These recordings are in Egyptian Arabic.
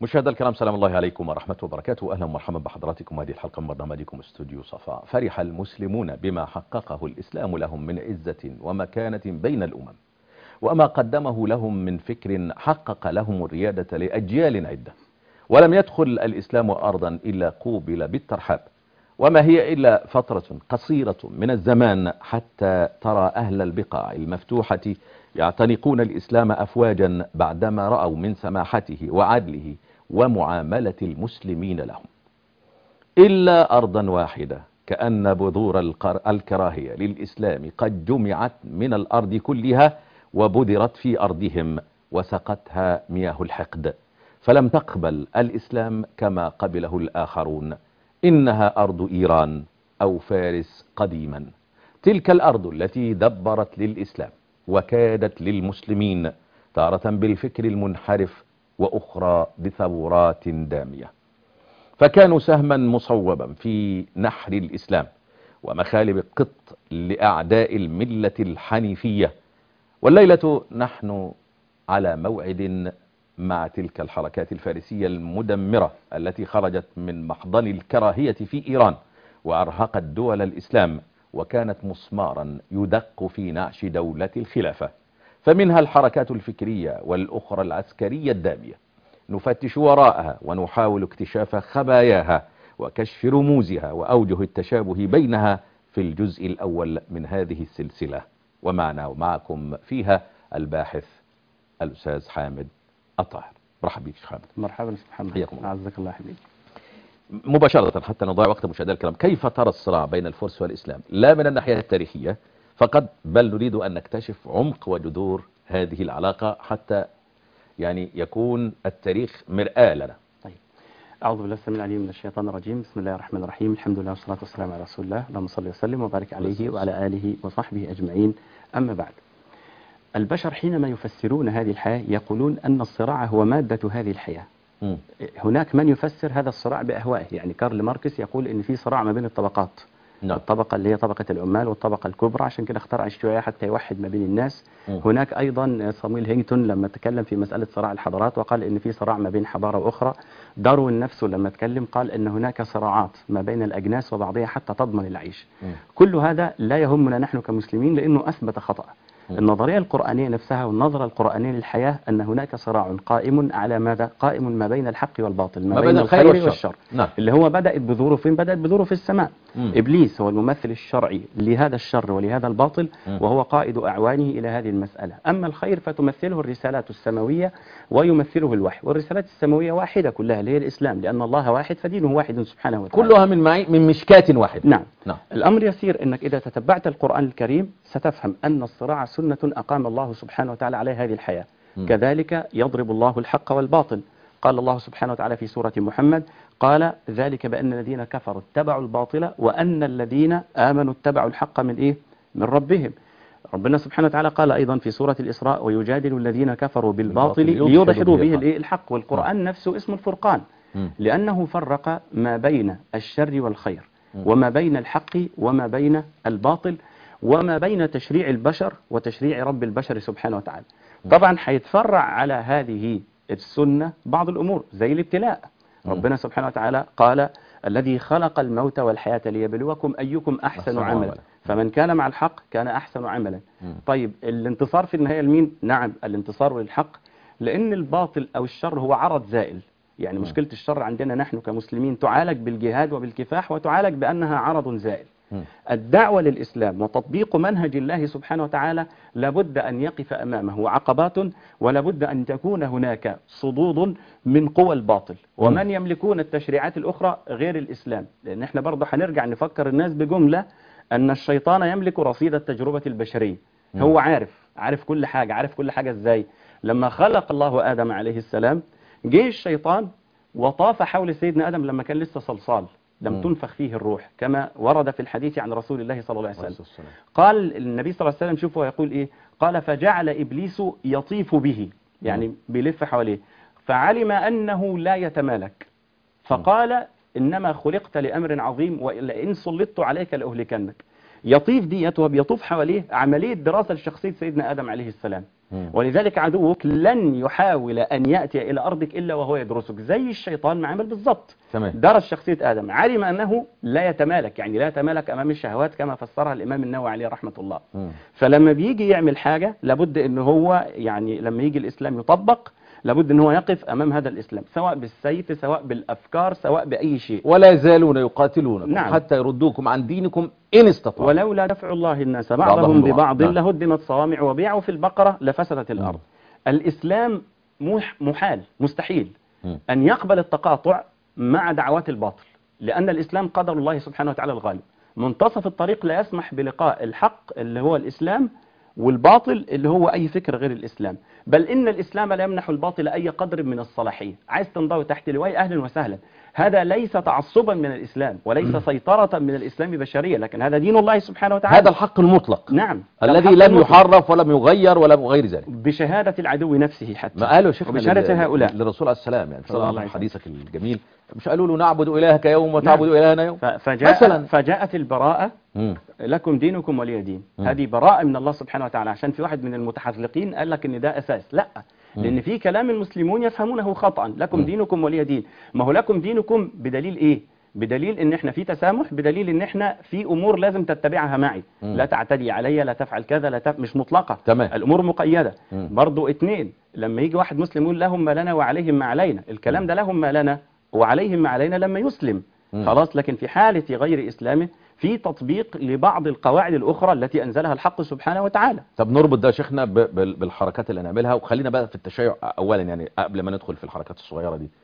مشاهدينا الكرام سلام الله عليكم ورحمة وبركاته أهلا ومرحبا بحضراتكم هذه الحلقة من برنامجكم استوديو صفاء فرح المسلمون بما حققه الإسلام لهم من عزة ومكانة بين الأمم وما قدمه لهم من فكر حقق لهم الريادة لأجيال عدة ولم يدخل الإسلام أرضا إلا قوبل بالترحاب وما هي إلا فترة قصيرة من الزمان حتى ترى أهل البقاع المفتوحة يعتنقون الإسلام أفواجا بعدما رأوا من سماحته وعدله ومعاملة المسلمين لهم إلا أرضا واحدة كأن بذور الكراهية للإسلام قد جمعت من الأرض كلها وبذرت في أرضهم وسقتها مياه الحقد فلم تقبل الإسلام كما قبله الآخرون إنها أرض إيران أو فارس قديما تلك الأرض التي دبرت للإسلام وكادت للمسلمين تارة بالفكر المنحرف وأخرى بثورات دامية فكانوا سهما مصوبا في نحر الإسلام ومخالب قط لأعداء الملة الحنيفية والليلة نحن على موعد مع تلك الحركات الفارسية المدمرة التي خرجت من محضن الكراهية في إيران وأرهقت دول الإسلام وكانت مسمارا يدق في نعش دولة الخلافة فمنها الحركات الفكرية والأخرى العسكرية الدامية نفتش وراءها ونحاول اكتشاف خباياها وكشف رموزها وأوجه التشابه بينها في الجزء الأول من هذه السلسلة ومعنا ومعكم فيها الباحث الأستاذ حامد الطاهر مرحبا بك حامد مرحبا سبحان الله حياكم الله. أعزك الله حبيبي مباشرة حتى نضيع وقت مشاهدينا الكرام كيف ترى الصراع بين الفرس والإسلام لا من الناحية التاريخية فقط بل نريد أن نكتشف عمق وجذور هذه العلاقة حتى يعني يكون التاريخ مرآة لنا طيب أعوذ بالله السميع العليم من الشيطان الرجيم بسم الله الرحمن الرحيم الحمد لله والصلاة والسلام على رسول الله اللهم صل وسلم وبارك عليه وعلى آله وصحبه أجمعين أما بعد البشر حينما يفسرون هذه الحياة يقولون أن الصراع هو مادة هذه الحياة مم. هناك من يفسر هذا الصراع بأهوائه يعني كارل ماركس يقول أن في صراع ما بين الطبقات نعم الطبقة اللي هي طبقة العمال والطبقة الكبرى عشان كده اخترع الشيوعية حتى يوحد ما بين الناس مم. هناك أيضا صامويل هينغتون لما تكلم في مسألة صراع الحضارات وقال إن في صراع ما بين حضارة وأخرى داروين نفسه لما تكلم قال إن هناك صراعات ما بين الأجناس وبعضها حتى تضمن العيش مم. كل هذا لا يهمنا نحن كمسلمين لأنه أثبت خطأ النظرية القرآنية نفسها والنظرة القرآنية للحياة أن هناك صراع قائم على ماذا؟ قائم ما بين الحق والباطل ما, ما بين الخير والشر. والشر نعم اللي هو بدأت بذوره فين؟ بدأت بذوره في السماء مم. إبليس هو الممثل الشرعي لهذا الشر ولهذا الباطل مم. وهو قائد أعوانه إلى هذه المسألة أما الخير فتمثله الرسالات السماوية ويمثله الوحي والرسالات السماوية واحدة كلها اللي هي الإسلام لأن الله واحد فدينه واحد سبحانه وتعالى كلها من معي من مشكاة واحدة نعم نعم الأمر يسير أنك إذا تتبعت القرآن الكريم ستفهم أن الصراع سنة أقام الله سبحانه وتعالى عليه هذه الحياة مم. كذلك يضرب الله الحق والباطل قال الله سبحانه وتعالى في سورة محمد قال ذلك بأن الذين كفروا اتبعوا الباطل وأن الذين آمنوا اتبعوا الحق من إيه؟ من ربهم ربنا سبحانه وتعالى قال أيضا في سورة الإسراء ويجادل الذين كفروا بالباطل بالباطل ليدحضوا به الحق. الإيه؟ الحق والقرآن نفسه اسمه الفرقان مم. لأنه فرق ما بين الشر والخير مم. وما بين الحق وما بين الباطل وما بين تشريع البشر وتشريع رب البشر سبحانه وتعالى طبعا حيتفرع على هذه السنة بعض الأمور زي الابتلاء مم. ربنا سبحانه وتعالى قال الذي خلق الموت والحياة ليبلوكم أيكم أحسن أحسن عملا عملا. فمن كان مع الحق كان أحسن عملا مم. طيب الانتصار في النهاية لمين؟ نعم الانتصار للحق لأن الباطل أو الشر هو عرض زائل يعني مم. مشكلة الشر عندنا نحن كمسلمين تعالج بالجهاد وبالكفاح وتعالج بأنها عرض زائل مم. الدعوة للإسلام وتطبيق منهج الله سبحانه وتعالى لابد أن يقف أمامه عقبات ولابد أن تكون هناك صدود من قوى الباطل ومن يملكون التشريعات الأخرى غير الإسلام لأن احنا برضه هنرجع نفكر الناس بجملة أن الشيطان يملك رصيد التجربة البشرية هو عارف عارف كل حاجة عارف كل حاجة إزاي لما خلق الله آدم عليه السلام جه الشيطان وطاف حول سيدنا آدم لما كان لسه صلصال لم مم. تنفخ فيه الروح كما ورد في الحديث عن رسول الله صلى الله عليه عليه وسلم الصلاة والسلام. قال النبي صلى الله عليه وسلم شوفوا يقول ايه قال فجعل ابليس يطيف به يعني بيلف حواليه فعلم انه لا يتمالك فقال انما خلقت لامر عظيم ولئن سلطت عليك لاهلكنك يطيف ديت وبيطوف حواليه عمليه دراسه لشخصيه سيدنا ادم عليه السلام مم. ولذلك عدوك لن يحاول أن يأتي إلى أرضك إلا وهو يدرسك زي الشيطان ما عمل بالضبط تمام درس شخصية آدم علم أنه لا يتمالك يعني لا يتمالك أمام الشهوات كما فسرها الإمام النووي عليه رحمة الله مم. فلما بيجي يعمل حاجة لابد ان هو يعني لما يجي الاسلام يطبق لابد ان هو يقف امام هذا الاسلام سواء بالسيف سواء بالافكار سواء باي شيء ولا يزالون يقاتلونكم نعم. حتى يردوكم عن دينكم إن استطاعوا ولولا دفع الله الناس بعضهم بعضهم ببعض. ببعض نعم. لهدمت صوامع وبيع في البقرة لفسدت الارض الاسلام مح- محال مستحيل مم. أن يقبل التقاطع مع دعوات الباطل لأن الإسلام قدر الله سبحانه وتعالى الغالب منتصف الطريق لا يسمح بلقاء الحق اللي هو الإسلام والباطل اللي هو أي فكر غير الإسلام بل إن الإسلام لا يمنح الباطل أي قدر من الصلاحية عايز تنضوي تحت لواء أهلا وسهلا هذا ليس تعصبا من الإسلام وليس سيطرة من الإسلام بشرية لكن هذا دين الله سبحانه وتعالى هذا الحق المطلق نعم الذي الحق لم المطلق. يحرف ولم يغير ولم غير ذلك بشهادة العدو نفسه حتى ما قالوا شيخنا وبشهادة لل- هؤلاء للرسول عليه السلام يعني صلى الله عليه وسلم. حديثك الجميل مش قالوا له نعبد إلهك يوم وتعبد نعم. إلهنا يوم ف- فجاء مثلاً. فجاءت البراءة مم. لكم دينكم ولي دين مم. هذه براءة من الله سبحانه وتعالى عشان في واحد من المتحذلقين قال لك ان ده اساس لا لان في كلام المسلمون يفهمونه خطأ لكم مم. دينكم ولي دين ما هو لكم دينكم بدليل ايه بدليل ان احنا في تسامح بدليل ان احنا في امور لازم تتبعها معي مم. لا تعتدي علي لا تفعل كذا لا تف... مش مطلقة تمام. الامور مقيدة مم. برضو اتنين لما يجي واحد مسلم يقول لهم ما لنا وعليهم ما علينا الكلام ده لهم ما لنا وعليهم ما علينا لما يسلم مم. خلاص لكن في حالة غير إسلامه في تطبيق لبعض القواعد الأخرى التي أنزلها الحق سبحانه وتعالى طب نربط ده يا شيخنا ب- بال- بالحركات اللي هنعملها وخلينا بقى في التشيع اولا يعني قبل ما ندخل في الحركات الصغيره دي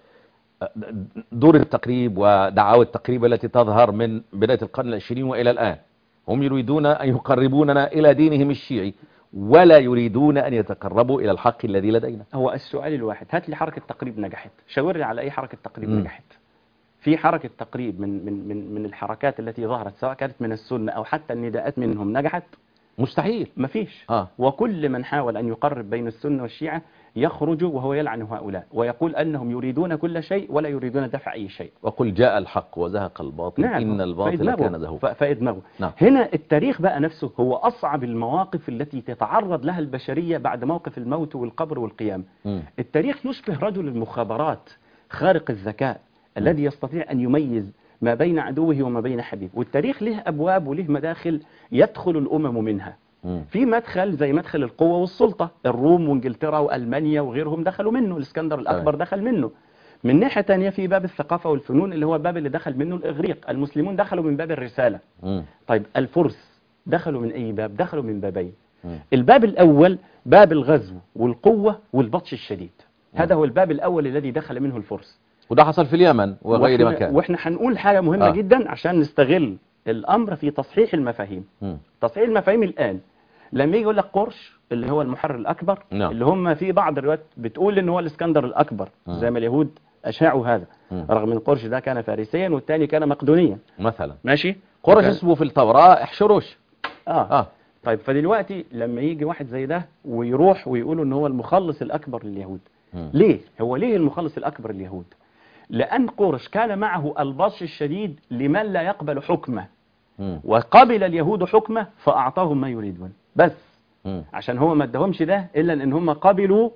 دور التقريب ودعاوى التقريب التي تظهر من بدايه القرن العشرين والى الان هم يريدون ان يقربوننا الى دينهم الشيعي ولا يريدون ان يتقربوا الى الحق الذي لدينا هو السؤال الواحد هات لي حركة تقريب نجحت شاور لي على أي حركة تقريب مم. نجحت في حركة تقريب من من من من الحركات التي ظهرت سواء كانت من السنة أو حتى النداءات منهم نجحت مستحيل مفيش اه وكل من حاول أن يقرب بين السنة والشيعة يخرج وهو يلعن هؤلاء ويقول أنهم يريدون كل شيء ولا يريدون دفع أي شيء وقل جاء الحق وزهق الباطل ان الباطل فيدمغوا. كان زهوقا ف- فيدمغوا نعم. هنا التاريخ بقى نفسه هو أصعب المواقف التي تتعرض لها البشرية بعد موقف الموت والقبر والقيام مم. التاريخ يشبه رجل المخابرات خارق الذكاء الذي يستطيع أن يميز ما بين عدوه وما بين حبيبه والتاريخ له أبواب وله مداخل يدخل الأمم منها مم. في مدخل زي مدخل القوة والسلطة الروم وانجلترا وألمانيا وغيرهم دخلوا منه الاسكندر الأكبر دخل منه من ناحية تانية في باب الثقافة والفنون اللي هو الباب اللي دخل منه الإغريق المسلمون دخلوا من باب الرسالة مم. طيب الفرس دخلوا من أي باب دخلوا من بابين مم. الباب الأول باب الغزو والقوة والبطش الشديد هذا هو الباب الأول الذي دخل منه الفرس وده حصل في اليمن وغير وإحنا- مكان واحنا هنقول حاجة مهمة آه. آه. جدا عشان نستغل الأمر في تصحيح المفاهيم مم. تصحيح المفاهيم الآن لما يجي يقول لك قرش اللي هو المحرر الأكبر نعم. اللي هم في بعض الروايات بتقول إن هو الإسكندر الأكبر مم. زي ما اليهود أشاعوا هذا مم. رغم ان قرش ده كان فارسيا والثاني كان مقدونيا مثلا ماشي قرش وكان- اسمه في التوراة احشروش آه. اه طيب فدلوقتي لما يجي واحد زي ده ويروح ويقولوا ان هو المخلص الاكبر لليهود مم. ليه هو ليه المخلص الاكبر لليهود لان قرش كان معه البطش الشديد لمن لا يقبل حكمه مم. وقبل اليهود حكمه فاعطاهم ما يريدون بس مم. عشان هو ما ادهمش ده الا ان هم قبلوا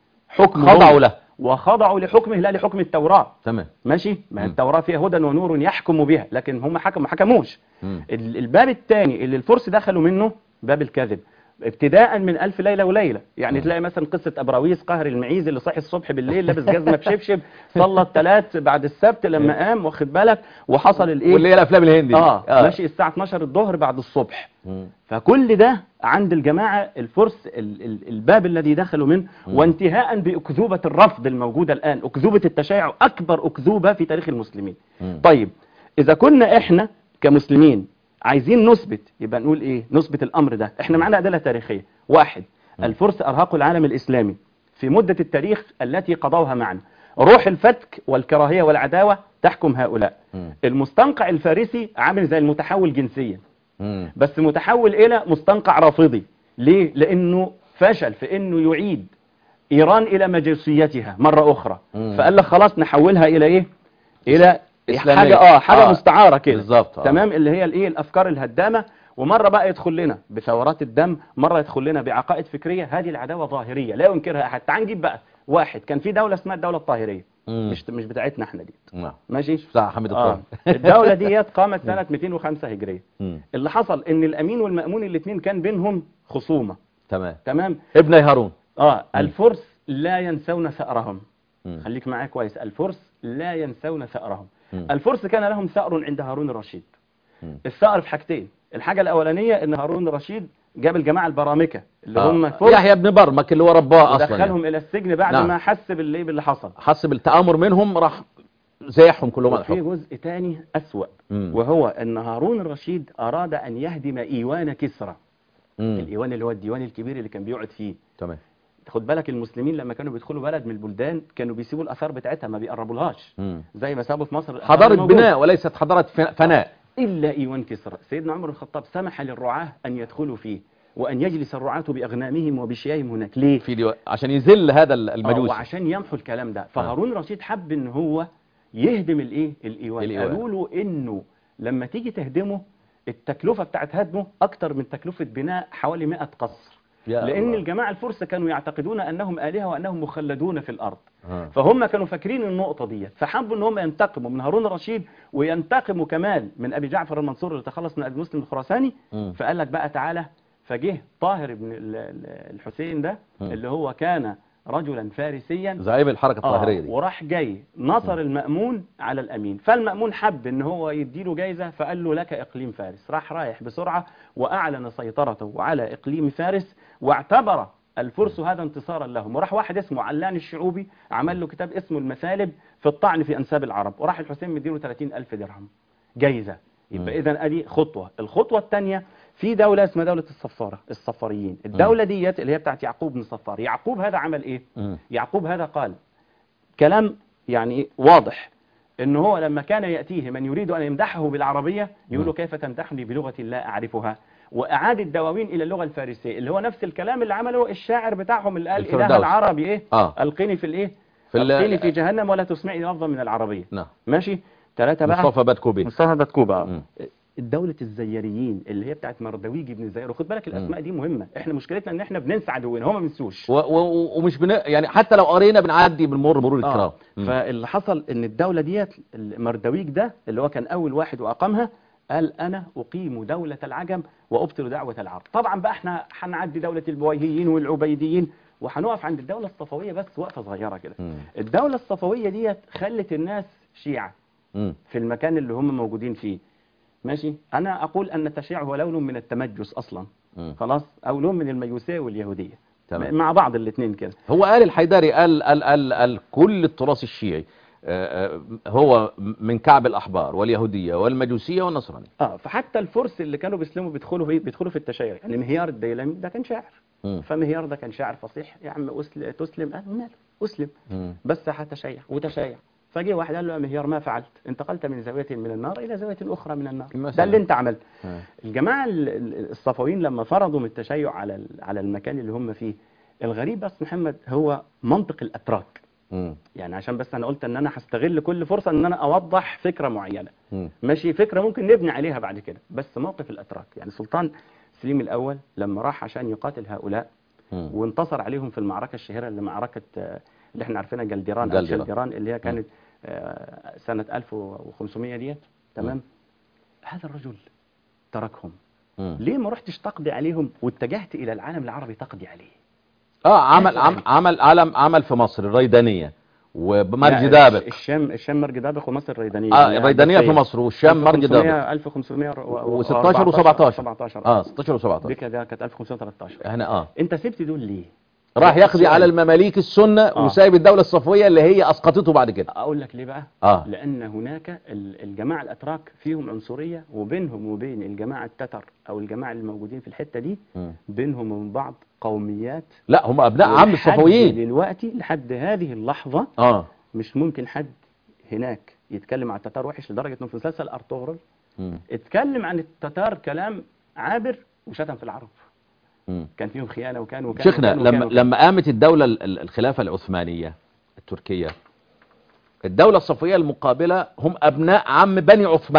حكم خضعوا له وخضعوا لحكمه لا لحكم التوراة تمام ماشي ما مم. التوراة فيها هدى ونور يحكم بها لكن هم حكموا ما حكموش مم. ال- الباب الثاني اللي الفرس دخلوا منه باب الكذب ابتداء من ألف ليلة وليلة يعني مم. تلاقي مثلا قصة أبراويس قهر المعيز اللي صحي الصبح بالليل لابس جزمة بشبشب صلى الثلاث بعد السبت لما قام واخد بالك وحصل الايه واللي هي الافلام الهندي دي. اه, ماشي الساعة 12 الظهر بعد الصبح مم. فكل ده عند الجماعة الفرس ال- ال- الباب الذي دخلوا منه مم. وانتهاء بأكذوبة الرفض الموجودة الآن أكذوبة التشيع أكبر أكذوبة في تاريخ المسلمين مم. طيب إذا كنا إحنا كمسلمين عايزين نثبت يبقى نقول إيه نثبت الأمر ده إحنا معنا أدلة تاريخية واحد مم. الفرس أرهقوا العالم الإسلامي في مدة التاريخ التي قضوها معنا روح الفتك والكراهية والعداوة تحكم هؤلاء مم. المستنقع الفارسي عامل زي المتحول جنسيا مم. بس متحول إلى مستنقع رافضي ليه؟ لأنه فشل في أنه يعيد إيران إلى مجوسيتها مرة أخرى مم. فقال لك خلاص نحولها إلى إيه؟ إلى إسلامية. حاجة آه حاجة آه. مستعارة كده بالظبط، آه. تمام اللي هي الإيه الأفكار الهدامة ومره بقى يدخل لنا بثورات الدم مره يدخل لنا بعقائد فكريه هذه العداوه ظاهريه لا ينكرها احد تعال نجيب بقى واحد كان في دوله اسمها الدوله الطاهريه مم. مش مش بتاعتنا احنا دي نعم ماشي بتاع حميد اه الطاهر الدوله ديت قامت سنه 205 هجريه مم. اللي حصل ان الامين والمامون الاثنين كان بينهم خصومه تمام تمام ابن هارون اه الفرس لا ينسون ثأرهم مم. خليك معايا كويس الفرس لا ينسون ثأرهم مم. الفرس كان لهم ثأر عند هارون الرشيد مم. الثأر في حاجتين الحاجة الأولانية إن هارون الرشيد جاب الجماعة البرامكة اللي آه. هم فرس يحيى بن برمك اللي هو رباه اصلا يعني. ودخلهم إلى السجن بعد نعم. ما حس باللي باللي حصل حس بالتآمر منهم راح زيحهم كلهم على وفي الحكم جزء تاني أسوأ مم. وهو أن هارون الرشيد أراد أن يهدم إيوان كسرى مم. الإيوان اللي هو الديوان الكبير اللي كان بيقعد فيه تمام خد بالك المسلمين لما كانوا بيدخلوا بلد من البلدان كانوا بيسيبوا الآثار بتاعتها ما بيقربولهاش مم. زي ما سابوا في مصر الآثار حضارة الموجودة. بناء وليست حضارة ف- فناء إلا إيوان كسرى سيدنا عمر بن الخطاب سمح للرعاة أن يدخلوا فيه وأن يجلس الرعاة بأغنامهم وبشيائهم هناك ليه؟ في ديو... عشان يذل هذا ال- آه، المجوس وعشان يمحوا الكلام ده فهارون الرشيد حب ان هو يهدم الايه الايوان الإيوان. قالوا له انه لما تيجي تهدمه التكلفه بتاعت هدمه اكتر من تكلفه بناء حوالي 100 قصر يا لان الله. الجماعه الفرس كانوا يعتقدون انهم الهه وانهم مخلدون في الارض آه. فهم كانوا فاكرين النقطه دي فحبوا ان هم ينتقموا من هارون الرشيد وينتقموا كمان من ابي جعفر المنصور اللي تخلص من ابي مسلم الخراساني مم. فقال لك بقى تعالى فجه طاهر بن ال- ال- الحسين ده مم. اللي هو كان رجلا فارسيا زعيم الحركة الطاهرية آه دي وراح جاي نصر المأمون على الأمين فالمأمون حب ان هو يديله جايزة فقال له لك إقليم فارس راح رايح بسرعة وأعلن سيطرته على إقليم فارس واعتبر الفرس هذا انتصارا لهم وراح واحد اسمه علان الشعوبي عمل له كتاب اسمه المثالب في الطعن في أنساب العرب وراح الحسين مديله 30 ألف درهم جايزة يبقى إذا أدي خطوة الخطوة الثانية في دولة اسمها دولة الصفارة الصفاريين الدولة ديت اللي هي بتاعت يعقوب بن صفار يعقوب هذا عمل إيه مم. يعقوب هذا قال كلام يعني واضح ان هو لما كان يأتيه من يريد أن يمدحه بالعربية يقول له كيف تمدحني بلغة لا أعرفها وأعاد الدواوين إلى اللغة الفارسية اللي هو نفس الكلام اللي عمله الشاعر بتاعهم اللي قال الفردوس. إله العربي إيه آه. ألقني في الإيه في ال- ألقني في جهنم ولا تسمعني لفظا من العربية نعم ماشي ثلاثة بقى مصطفى باتكوبي مصطفى بتكوبة مم. الدولة الزياريين اللي هي بتاعت مردويج بن الزيار وخد بالك الأسماء دي مهمة احنا مشكلتنا ان احنا بننسى عدونا هم ما بينسوش و... و... ومش بن... يعني حتى لو قرينا بنعدي بالمر مرور الكرام آه. مم. فاللي حصل ان الدولة ديت مردويك ده اللي هو كان اول واحد واقامها قال انا اقيم دولة العجم وابطل دعوة العرب طبعا بقى احنا هنعدي دولة البويهيين والعبيديين وهنقف عند الدولة الصفوية بس وقفة صغيرة كده مم. الدولة الصفوية ديت خلت الناس شيعة مم. في المكان اللي هم موجودين فيه ماشي انا اقول ان التشيع هو لون من التمجس اصلا مم. خلاص او لون من المجوسية واليهودية تمام. مع بعض الاثنين كده هو قال الحيدري قال قال قال, قال كل التراث الشيعي آه، آه، هو من كعب الأحبار واليهودية والمجوسية والنصرانية اه فحتى الفرس اللي كانوا بيسلموا بيدخلوا في بيدخلوا في التشيع يعني مهيار الديلمي ده كان شاعر مم. فمهيار ده كان شاعر فصيح يا عم أسل... تسلم قال ماله اسلم مم. بس هتشيع وتشيع فجه واحد قال له يا مهيار ما فعلت انتقلت من زاوية من النار إلى زاوية أخرى من النار مثلاً. ده اللي أنت عملته آه. الجماعة ال- ال- الصفويين لما فرضوا من التشيع على ال- على المكان اللي هم فيه الغريب بس محمد هو منطق الأتراك مم. يعني عشان بس أنا قلت إن أنا هستغل كل فرصة إن أنا أوضح فكرة معينة مم. ماشي فكرة ممكن نبني عليها بعد كده بس موقف الأتراك يعني سلطان سليم الأول لما راح عشان يقاتل هؤلاء مم. وانتصر عليهم في المعركة الشهيرة اللي معركة آه، اللي احنا عارفينها جلديران أو جلديران. شلديران اللي هي كانت آه، سنة 1500 ديت تمام هذا الرجل تركهم مم. ليه ما رحتش تقضي عليهم واتجهت إلى العالم العربي تقضي عليه اه عمل عم عمل علم عمل في مصر الريدانية ومرج لا، دابق الشام الشام مرج دابق ومصر الريدانية اه اللي هي الريدانية في عباسية. مصر والشام مرج دابق 1500 و16 و17 17 اه 16 و17 دي كده كانت 1513 احنا اه انت سبت دول ليه راح يقضي على المماليك السنة آه. وسايب الدولة الصفوية اللي هي اسقطته بعد كده اقول لك ليه بقى اه لان هناك ال- الجماعه الاتراك فيهم عنصريه وبينهم وبين الجماعه التتر او الجماعه اللي موجودين في الحته دي مم. بينهم وبين بعض قوميات لا هم ابناء عم ولحد الصفويين دلوقتي لحد هذه اللحظه اه مش ممكن حد هناك يتكلم عن التتار وحش لدرجه انه في مسلسل ارطغرل مم. اتكلم عن التتار كلام عابر وشتم في العرب مم. كان فيهم خيانه وكان وكان شيخنا وكان وكان لما وكان. لما قامت الدولة ال- ال- الخلافة العثمانية التركية الدولة الصفوية المقابلة هم أبناء عم بني عثمان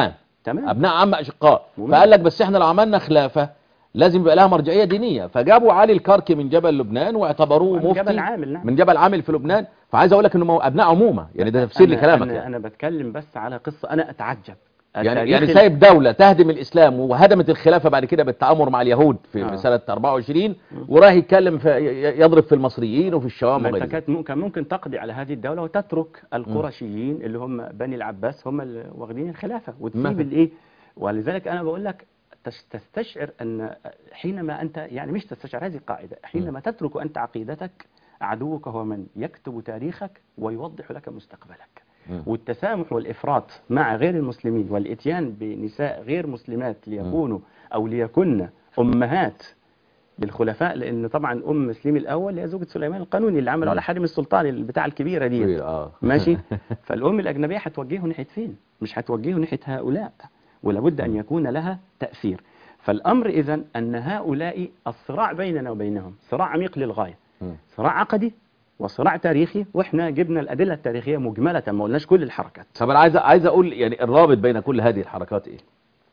تمام ابناء عم اشقاء ممكن. فقال لك بس احنا لو عملنا خلافه لازم يبقى لها مرجعيه دينيه فجابوا علي الكركي من جبل لبنان واعتبروه من مفتي جبل عامل نعم من جبل عامل في لبنان فعايز اقول لك انه ابناء عمومه يعني ده تفسير أنا- لكلامك أنا, يعني. أنا بتكلم بس على قصة أنا أتعجب يعني التاريخ يعني ال- سايب دولة تهدم الإسلام وهدمت الخلافة بعد كده بالتآمر مع اليهود في آه. سنة 24 وراح يتكلم في ي- يضرب في المصريين وفي الشوام ما وغير أنت ذلك كانت ممكن ممكن تقضي على هذه الدولة وتترك القرشيين اللي هم بني العباس هم اللي واخدين الخلافة وتسيب مثلا. الإيه ولذلك أنا بقول لك تش- تستشعر أن حينما أنت يعني مش تستشعر هذه القاعدة حينما تترك أنت عقيدتك عدوك هو من يكتب تاريخك ويوضح لك مستقبلك مم. والتسامح والإفراط مع غير المسلمين والإتيان بنساء غير مسلمات ليكونوا أو ليكن أمهات للخلفاء لأن طبعا أم مسلم الأول هي زوجة سليمان القانوني اللي عمل على حرم السلطان البتاع الكبيرة دي كبير، اه ماشي فالأم الأجنبية هتوجهه ناحية فين مش هتوجهه ناحية هؤلاء ولابد أن يكون لها تأثير فالأمر إذا أن هؤلاء الصراع بيننا وبينهم صراع عميق للغاية مم. صراع عقدي وصراع تاريخي واحنا جبنا الأدلة التاريخية مجملة ما قلناش كل الحركات طب انا عايز عايز اقول يعني الرابط بين كل هذه الحركات ايه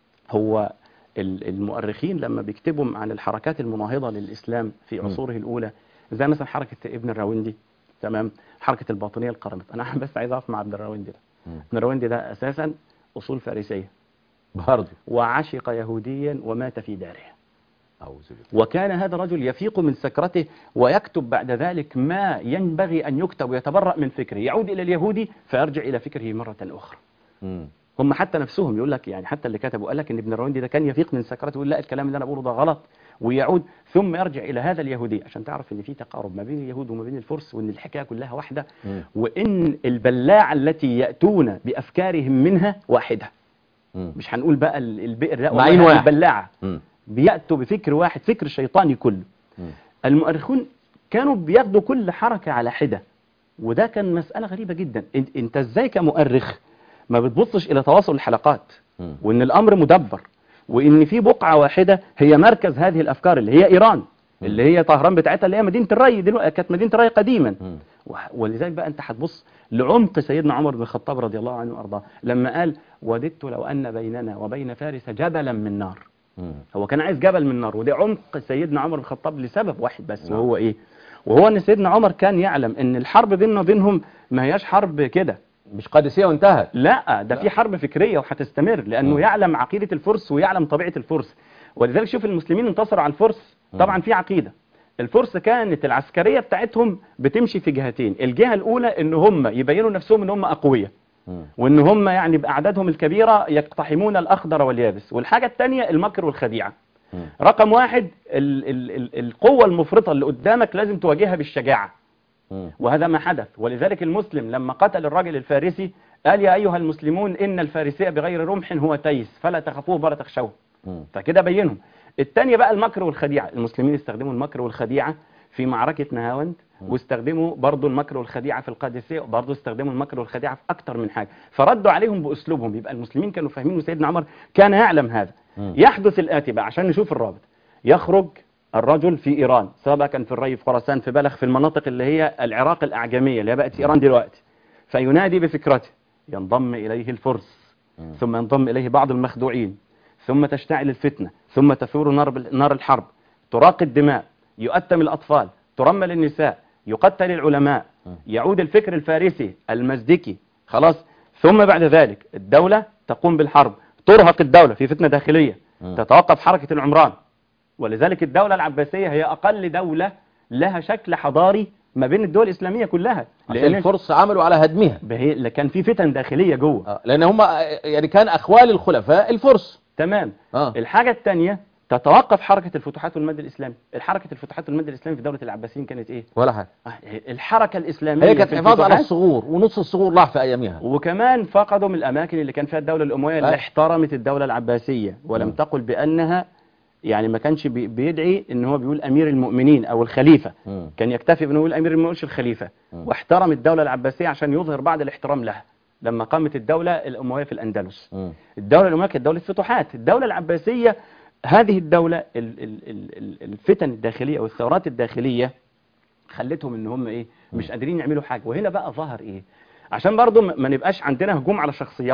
هو ال- المؤرخين لما بيكتبوا عن الحركات المناهضة للإسلام في م. عصوره الأولى زي مثلا حركة ابن الراوندي تمام حركة الباطنية القرمطة أنا بس عايز أقف مع ابن الراوندي ده مم. ابن الراوندي ده أساسا أصول فارسية برضه وعشق يهوديا ومات في داره اعوذ بالله وكان هذا الرجل يفيق من سكرته ويكتب بعد ذلك ما ينبغي أن يكتب ويتبرأ من فكره يعود إلى اليهودي فيرجع إلى فكره مرة أخرى مم. هم حتى نفسهم يقول لك يعني حتى اللي كتبوا قال لك ان ابن الراوندي ده كان يفيق من سكرته يقول لا الكلام اللي انا بقوله ده غلط ويعود ثم يرجع الى هذا اليهودي عشان تعرف ان في تقارب ما بين اليهود وما بين الفرس وان الحكايه كلها واحده مم. وان البلاعه التي ياتون بافكارهم منها واحده مم. مش هنقول بقى ال- البئر لا معين والله واحد. البلاعه مم. بياتوا بفكر واحد فكر شيطاني كله مم. المؤرخون كانوا بياخدوا كل حركة على حدة وده كان مسألة غريبة جدا إن- انت ازاي كمؤرخ ما بتبصش الى تواصل الحلقات مم. وان الامر مدبر وان في بقعة واحدة هي مركز هذه الافكار اللي هي ايران اللي هي طهران بتاعتها اللي هي مدينة الري دلوقتي كانت مدينة الري قديما مم. و- ولذلك بقى انت هتبص لعمق سيدنا عمر بن الخطاب رضي الله عنه وارضاه لما قال وددت لو ان بيننا وبين فارس جبلا من نار مم. هو كان عايز جبل من نار وده عمق سيدنا عمر بن الخطاب لسبب واحد بس نعم. وهو ايه وهو ان سيدنا عمر كان يعلم ان الحرب بيننا وبينهم ما هياش حرب كده مش قادسية وانتهت لا ده لا. في حرب فكريه وهتستمر لانه مم. يعلم عقيده الفرس ويعلم طبيعه الفرس ولذلك شوف المسلمين انتصروا على الفرس طبعا في عقيده الفرس كانت العسكريه بتاعتهم بتمشي في جهتين الجهه الاولى ان هم يبينوا نفسهم ان هم اقوياء مم. وان هم يعني باعدادهم الكبيره يقتحمون الاخضر واليابس والحاجه الثانيه المكر والخديعه مم. رقم واحد ال ال ال القوة المفرطة اللي قدامك لازم تواجهها بالشجاعة مم. وهذا ما حدث ولذلك المسلم لما قتل الرجل الفارسي قال يا أيها المسلمون إن الفارسية بغير رمح هو تيس فلا تخافوه ولا تخشوه مم. فكده بينهم الثانية بقى المكر والخديعة المسلمين استخدموا المكر والخديعة في معركة نهاوند واستخدموا برضو المكر والخديعة في القادسية وبرضو استخدموا المكر والخديعة في أكتر من حاجة فردوا عليهم بأسلوبهم يبقى المسلمين كانوا فاهمين وسيدنا عمر كان يعلم هذا مم. يحدث الآتي بقى عشان نشوف الرابط يخرج الرجل في إيران سواء كان في الري في خراسان في بلخ في المناطق اللي هي العراق الأعجمية اللي هي بقت إيران دلوقتي فينادي بفكرته ينضم إليه الفرس مم. ثم ينضم إليه بعض المخدوعين ثم تشتعل الفتنة ثم تثور نار نار الحرب تراق الدماء يؤتم الأطفال ترمل النساء يقتل العلماء يعود الفكر الفارسي المزدكي خلاص ثم بعد ذلك الدولة تقوم بالحرب ترهق الدولة في فتنة داخلية مم. تتوقف حركة العمران ولذلك الدولة العباسية هي أقل دولة لها شكل حضاري ما بين الدول الإسلامية كلها عشان الفرس عملوا على هدمها بهي- كان في فتن داخلية جوه آه، لان هم يعني كان اخوال الخلفاء الفرس تمام اه الحاجة الثانية تتوقف حركة الفتوحات والمد الإسلامي الحركة الفتوحات والمد الإسلامي في دولة العباسيين كانت إيه؟ ولا حاجه آه، الحركة الإسلامية هي كانت في حفاظ على الفتوحات الصغور ونص الصغور راح في ايامها وكمان فقدوا من الأماكن اللي كان فيها الدولة الأموية اللي آه. احترمت الدولة العباسية ولم مم. تقل بأنها يعني ما كانش بي- بيدعي ان هو بيقول امير المؤمنين او الخليفة مم. كان يكتفي بانه يقول امير المؤمنين مش الخليفة مم. واحترم الدولة العباسية عشان يظهر بعض الاحترام لها لما قامت الدولة الأموية في الأندلس مم. الدولة الأموية كانت دولة فتوحات الدولة العباسية هذه الدولة ال- ال- ال- ال- الفتن الداخلية أو الثورات الداخلية خلتهم ان هم ايه مش قادرين يعملوا حاجة وهنا بقى ظهر ايه عشان برضو ما ما نبقاش عندنا هجوم على شخصياتنا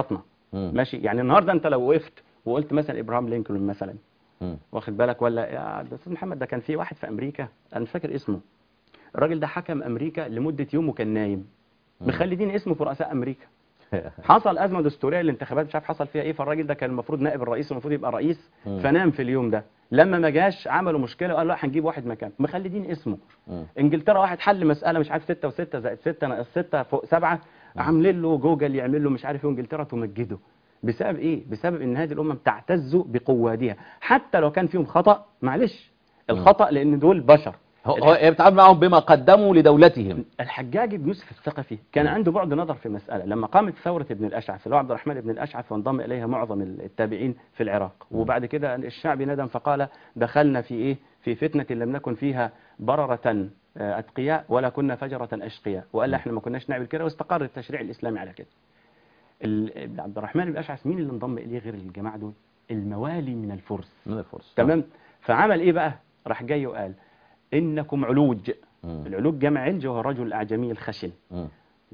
مم. ماشي يعني النهارده انت لو وقفت وقلت مثلا ابراهام لينكولن مثلا مم. واخد بالك ولا يا ده استاذ محمد ده كان في واحد في امريكا انا مش فاكر اسمه الراجل ده حكم امريكا لمده يوم وكان نايم مخلدين اسمه في رؤساء امريكا حصل ازمه دستوريه الانتخابات مش عارف حصل فيها ايه فالراجل ده كان المفروض نائب الرئيس المفروض يبقى رئيس مم. فنام في اليوم ده لما ما جاش عملوا مشكله وقالوا لا هنجيب واحد مكان مخلدين اسمه مم. انجلترا واحد حل مساله مش عارف 6 و6 زائد 6 ناقص 6 فوق 7 عاملين له جوجل يعمل له مش عارف ايه وانجلترا تمجده بسبب ايه بسبب ان هذه الامم تعتز بقوادها حتى لو كان فيهم خطا معلش الخطا لان دول بشر هو هو هي بتتعامل معهم بما قدموا لدولتهم الحجاج بن يوسف الثقفي كان عنده بعد نظر في مسألة لما قامت ثورة ابن الأشعث اللي هو عبد الرحمن بن الأشعث وانضم إليها معظم التابعين في العراق وبعد كده الشعب ندم فقال دخلنا في إيه في فتنة لم نكن فيها بررة آه، أتقياء ولا كنا فجرة أشقياء وقال احنا ما كناش نعمل كده واستقر التشريع الإسلامي على كده ال- ابن عبد الرحمن بن الأشعث مين اللي انضم إليه غير الجماعة دول الموالي من الفرس من الفرصة تمام فعمل إيه بقى راح جاي وقال إنكم علوج مم. العلوج جمع علج وهو الرجل الأعجمي الخشن مم.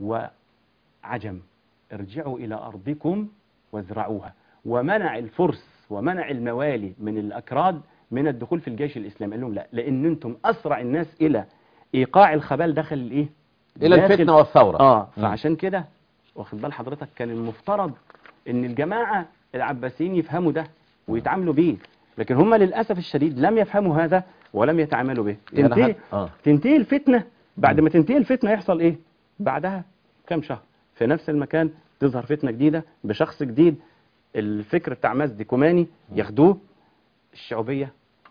وعجم ارجعوا إلى أرضكم وازرعوها ومنع الفرس ومنع الموالي من الأكراد من الدخول في الجيش الإسلامي قال لهم لا لأن أنتم أسرع الناس إلى إيقاع الخبال داخل الإيه إلى داخل- الفتنة والثورة آه مم. فعشان كده واخد بال حضرتك كان المفترض إن الجماعة العباسيين يفهموا ده ويتعاملوا بيه لكن هم للأسف الشديد لم يفهموا هذا ولم يتعاملوا به يعني تنتهي حت- آه. تنتهي الفتنة بعد ما تنتهي الفتنة يحصل ايه بعدها كام شهر في نفس المكان تظهر فتنة جديدة بشخص جديد الفكر بتاع مزدي كوماني ياخدوه الشعوبية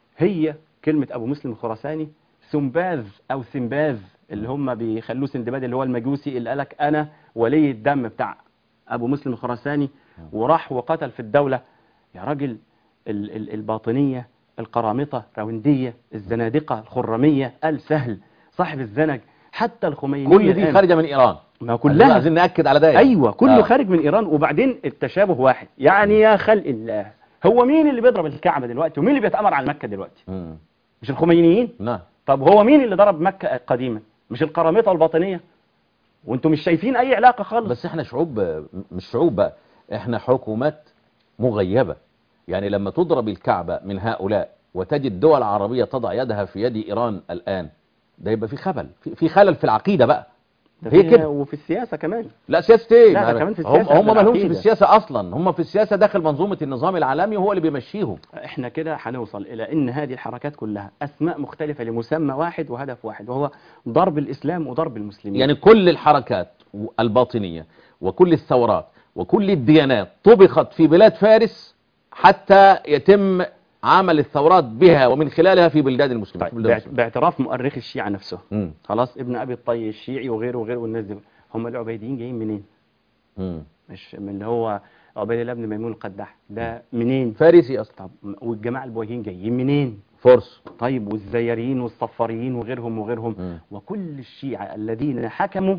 هي كلمة أبو مسلم الخراساني سنباذ أو سنباذ اللي هم بيخلوه سندباد اللي هو المجوسي اللي قالك أنا ولي الدم بتاع أبو مسلم الخراساني وراح وقتل في الدولة يا راجل ال- ال- الباطنية القرامطة راوندية الزنادقة الخرمية آل سهل صاحب الزنج حتى الخمينية كل دي الآن. خارجة من إيران ما كلها عايزين نأكد على ده يعني. ايوه كله آه. خارج من ايران وبعدين التشابه واحد يعني يا خلق الله هو مين اللي بيضرب الكعبه دلوقتي ومين اللي بيتامر على مكه دلوقتي مم. مش الخمينيين نعم طب هو مين اللي ضرب مكه قديما مش القرامطه والباطنيه وانتم مش شايفين اي علاقه خالص بس احنا شعوب مش شعوب بقى احنا حكومات مغيبة يعني لما تضرب الكعبة من هؤلاء وتجد دول عربية تضع يدها في يد إيران الآن ده يبقى في خبل في في خلل في العقيدة بقى ده هي فيها- كده وفي السياسه كمان لا سياسة ايه لا، ده ما- كمان في هم السياسة هم ما قبل لهمش في العقيدة. السياسة أصلا هم في السياسة داخل منظومة النظام العالمي وهو اللي بيمشيهم احنا كده هنوصل الى ان هذه الحركات كلها اسماء مختلفه لمسمى واحد وهدف واحد وهو ضرب الاسلام وضرب المسلمين يعني كل الحركات الباطنية وكل الثورات وكل الديانات طبخت في بلاد فارس حتى يتم عمل الثورات بها ومن خلالها في بلدان المسلمين في طيب بلدان باعت- باعتراف مؤرخ الشيعة نفسه مم. خلاص ابن ابي الطي الشيعي وغيره وغيره والناس دي هم العبيديين جايين منين مم. مش من اللي هو عبيد الله بن ميمون القداح ده منين فارسي أصلا طب والجماعه البويهيين جايين منين فرس طيب والزياريين والصفاريين وغيرهم وغيرهم مم. وكل الشيعة الذين حكموا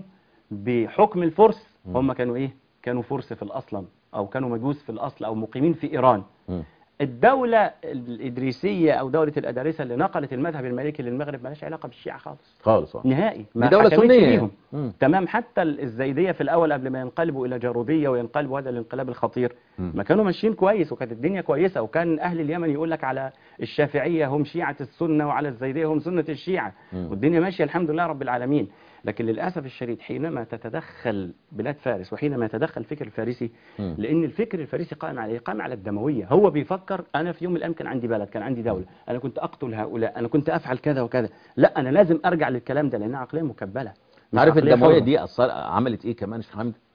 بحكم الفرس هم كانوا ايه كانوا فرس في الاصل او كانوا مجوس في الاصل او مقيمين في ايران مم. الدولة الإدريسية أو دولة الأدارسة اللي نقلت المذهب المالكي للمغرب مالهاش علاقة بالشيعة خالص خالص آه. نهائي دي دولة حكمتش سنية بيهم. مم. تمام حتى الزيدية في الأول قبل ما ينقلبوا إلى جارودية وينقلبوا هذا الانقلاب الخطير مم. ما كانوا ماشيين كويس وكانت الدنيا كويسة وكان أهل اليمن يقول لك على الشافعية هم شيعة السنة وعلى الزيدية هم سنة الشيعة مم. والدنيا ماشية الحمد لله رب العالمين لكن للأسف الشديد حينما تتدخل بلاد فارس وحينما يتدخل الفكر الفارسي مم. لأن الفكر الفارسي قائم على إيه؟ قائم على الدموية هو بيفكر أنا في يوم من الأيام كان عندي بلد كان عندي دولة أنا كنت أقتل هؤلاء أنا كنت أفعل كذا وكذا لا أنا لازم أرجع للكلام ده لأنها عقلية مكبلة مش عارف عقلية الدموية حرة. دي أصلا عملت ايه كمان يا شيخ حمد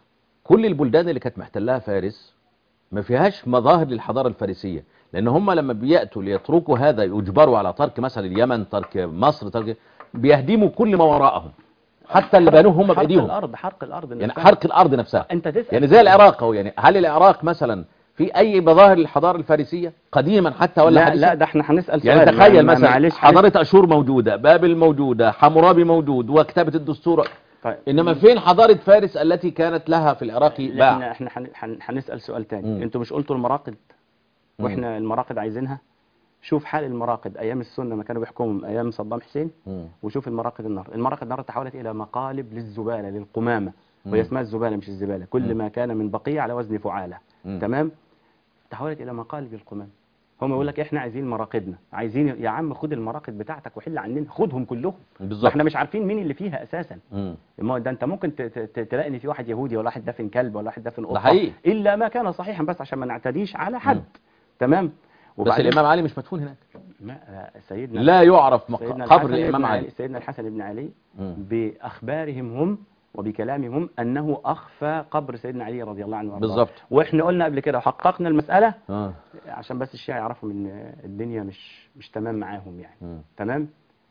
كل البلدان اللي كانت محتلها فارس ما فيهاش مظاهر للحضارة الفارسية لان هم لما بيأتوا ليتركوا هذا يجبروا على ترك مثلا اليمن ترك مصر ترك بيهدموا كل ما وراءهم حتى اللي بنوه هم حرق بايديهم الأرض حرق الأرض يعني نفسها. حرق الارض نفسها أنت تسأل يعني زي العراق اهو يعني هل العراق مثلا في اي مظاهر للحضارة الفارسية قديما حتى ولا لا حديثا لا ده احنا هنسأل يعني سؤال تخيل ما- ما- مثلا معلش حضارة أشور موجودة بابل موجودة حمورابي موجود وكتابة الدستور طيب. إنما فين حضارة فارس التي كانت لها في العراق احنا باع احنا هن- هن- هنسأل سؤال تاني مم. انتوا مش قلتوا المراقد مم. واحنا المراقد عايزينها شوف حال المراقد ايام السنة ما كانوا بيحكموا ايام صدام حسين مم. وشوف المراقد النهارده المراقد النهارده تحولت الى مقالب للزبالة للقمامة وهي مم. اسمها الزبالة مش الزبالة كل مم. ما كان من بقية على وزن فعالة مم. تمام تحولت إلى مقالب القمام هم يقول لك احنا عايزين مراقدنا عايزين يا عم خد المراقد بتاعتك وحل عننا خدهم كلهم بالظبط احنا مش عارفين مين اللي فيها اساسا مم. ما هو ده انت ممكن ت- ت- تلاقي ان في واحد يهودي ولا واحد دافن كلب ولا واحد دافن قطه حقيقي. الا ما كان صحيحا بس عشان ما نعتديش على حد مم. تمام بس الإمام علي مش مدفون هناك ما آه، سيدنا لا يعرف مق- سيدنا قبر الحسن الإمام بن علي سيدنا الحسن بن علي مم. باخبارهم هم وبكلامهم هم انه اخفى قبر سيدنا علي رضي الله عنه وارضاه بالظبط. واحنا قلنا قبل كده وحققنا المساله آه. عشان بس الشيعة يعرفوا ان الدنيا مش مش تمام معاهم يعني مم. تمام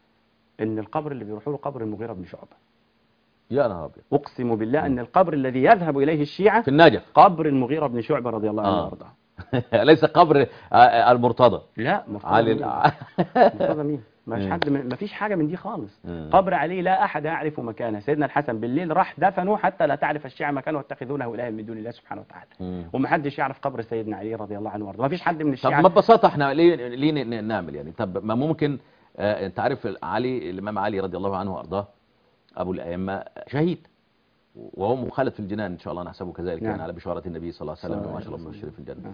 ان القبر اللي بيروحوا له قبر المغيرة بن شعبة يا نهار أبيض اقسم بالله ان القبر الذي يذهب اليه الشيعة في النجف قبر المغيرة بن شعبة رضي الله عنه آه. وارضاه ليس قبر آه، آه، المرتضى لا مرتضى علي مين؟ ال- مرتضى مين ما فيش مم. حد ما فيش حاجه من دي خالص مم. قبر علي لا احد يعرف مكانه سيدنا الحسن بالليل راح دفنه حتى لا تعرف الشيعة مكانه واتخذونه الها من دون الله سبحانه وتعالى مم. ومحدش يعرف قبر سيدنا علي رضي الله عنه وارضاه ما فيش حد من طب الشيعة ما ببساطة احنا ليه ليه ن- ن- نعمل يعني طب ما ممكن آه، انت عارف علي الامام علي رضي الله عنه وارضاه ابو الائمه شهيد وهو مخلد في الجنان ان شاء الله نحسبه كذلك نعم. يعني على بشاره النبي صلى الله عليه صلى وسلم الله واشرف عليه المبشرين وسلم. في الجنه نعم.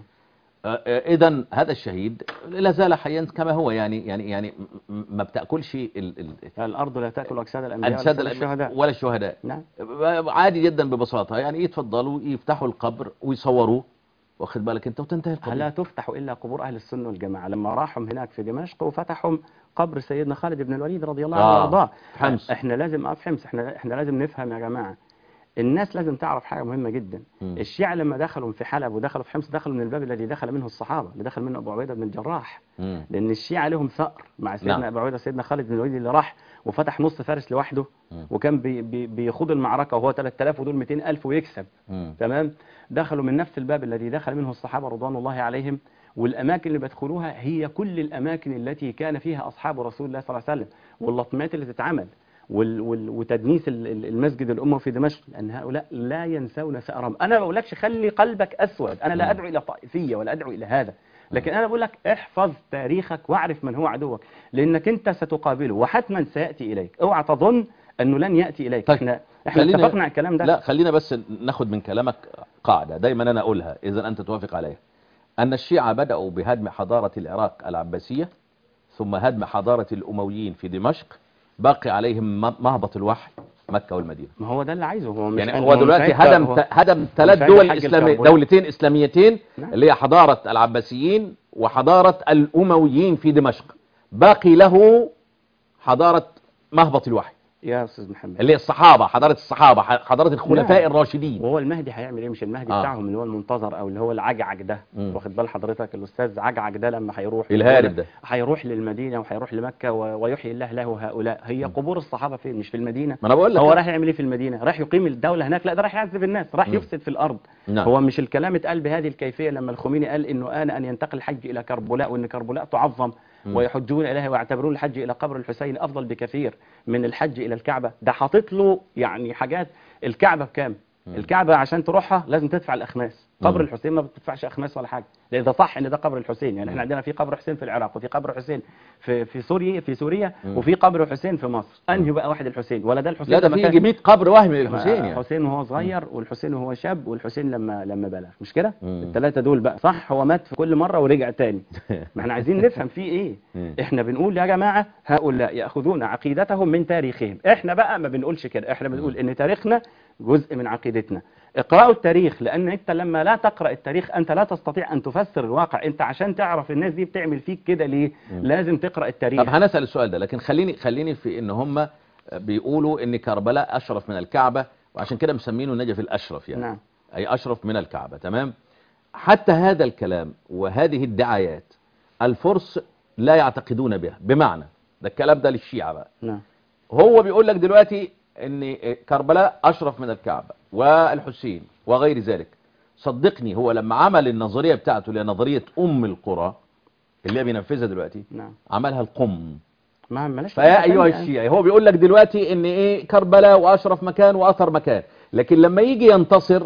اذا هذا الشهيد لا زال حيا كما هو يعني يعني يعني م- م- ما بتاكلش ال- ال- الارض لا تاكل اجساد الانبياء اجساد ولا الأنبياء الشهداء ولا الشهداء نعم عادي جدا ببساطه يعني يتفضلوا يفتحوا القبر ويصوروه واخد بالك انت وتنتهي القضيه لا تفتح الا قبور اهل السنه والجماعه لما راحوا هناك في دمشق وفتحوا قبر سيدنا خالد بن الوليد رضي الله عنه آه، وارضاه حمص. احنا لازم اه في حمص احنا احنا لازم نفهم يا جماعه الناس لازم تعرف حاجه مهمه جدا مم. الشيعة لما دخلوا في حلب ودخلوا في حمص دخلوا من الباب الذي دخل منه الصحابه اللي دخل منه ابو عبيده بن الجراح مم. لان الشيعة لهم ثأر مع سيدنا نعم. ابو عبيده سيدنا خالد بن الوليد اللي راح وفتح نص فارس لوحده مم. وكان بي بي بيخوض المعركه وهو 3000 ودول 200000 ويكسب مم. تمام دخلوا من نفس الباب الذي دخل منه الصحابة رضوان الله عليهم والأماكن اللي بدخلوها هي كل الأماكن التي كان فيها أصحاب رسول الله صلى الله عليه وسلم واللطمات اللي تتعمل وال وال وتدنيس ال- ال- المسجد الأمة في دمشق لأن هؤلاء لا ينسون ثأرهم أنا ما بقولكش خلي قلبك أسود أنا لا مم. أدعو إلى طائفية ولا أدعو إلى هذا لكن أنا بقول لك احفظ تاريخك واعرف من هو عدوك لأنك أنت ستقابله وحتما سيأتي إليك اوعى تظن أنه لن يأتي إليك طيب. احنا احنا خلينا- اتفقنا على الكلام ده لا خلينا بس ناخد من كلامك قاعدة دايما أنا أقولها إذا أنت توافق عليها أن الشيعة بدأوا بهدم حضارة العراق العباسية ثم هدم حضارة الأمويين في دمشق باقي عليهم م- مهبط الوحي مكة والمدينة ما هو ده اللي عايزه هو مش يعني أنا- هو مش دلوقتي عايز- هدم هو- هدم ثلاث عايز دول حج إسلامية الكربلاء. دولتين إسلاميتين نعم. اللي هي حضارة العباسيين وحضارة الأمويين في دمشق باقي له حضارة مهبط الوحي يا استاذ محمد اللي هي الصحابة حضارة الصحابة ح- حضارة الخلفاء نعم. الراشدين وهو المهدي هيعمل ايه مش المهدي آه. بتاعهم اللي هو المنتظر او اللي هو العجعج ده مم. واخد بال حضرتك الاستاذ عجعج ده لما هيروح الهارب ده. هيروح للمدينه وهيروح لمكه و- ويحيي الله له هؤلاء هي قبور الصحابه فين مش في المدينه ما أنا بقول لك هو راح يعمل ايه في المدينه راح يقيم الدوله هناك لا ده راح يعذب الناس راح مم. يفسد في الارض نعم. هو مش الكلام اتقال بهذه الكيفيه لما الخميني قال انه ان ان ينتقل الحج الى كربلاء وان كربلاء تعظم مم. ويحجون اليها ويعتبرون الحج الى قبر الحسين افضل بكثير من الحج الى الكعبه ده حاطط له يعني حاجات الكعبه بكام مم. الكعبه عشان تروحها لازم تدفع الاخماس قبر مم. الحسين ما بتدفعش اخماس ولا حاجه لان ده صح ان ده قبر الحسين يعني احنا مم. عندنا في قبر حسين في العراق وفي قبر حسين في في سوريا في سوريا مم. وفي قبر حسين في مصر انهي بقى واحد الحسين ولا ده الحسين لا ده لما في كان- يجي 100 قبر وهمي للحسين يعني حسين وهو صغير والحسين وهو شاب والحسين لما لما بلغ مش كده مم. الثلاثه دول بقى صح هو مات في كل مره ورجع تاني ما احنا عايزين نفهم فيه ايه مم. احنا بنقول يا جماعه هؤلاء ياخذون عقيدتهم من تاريخهم احنا بقى ما بنقولش كده احنا بنقول ان تاريخنا جزء من عقيدتنا اقرأوا التاريخ لان انت لما لا تقرأ التاريخ انت لا تستطيع ان تفسر الواقع انت عشان تعرف الناس دي بتعمل فيك كده ليه مم. لازم تقرأ التاريخ طب هنسأل السؤال ده لكن خليني خليني في ان هم بيقولوا ان كربلاء اشرف من الكعبة وعشان كده مسمينه النجف الاشرف يعني نعم اي اشرف من الكعبة تمام حتى هذا الكلام وهذه الدعايات الفرس لا يعتقدون بها بمعنى ده الكلام ده للشيعة بقى نعم هو بيقول لك دلوقتي ان كربلاء اشرف من الكعبة والحسين وغير ذلك صدقني هو لما عمل النظرية بتاعته اللي هي نظرية ام القرى اللي هي بينفذها دلوقتي نعم عملها القم ما ملاش فيا فايدة ايها تانية. الشيعي هو بيقول لك دلوقتي ان ايه كربلاء واشرف مكان واثر مكان لكن لما يجي ينتصر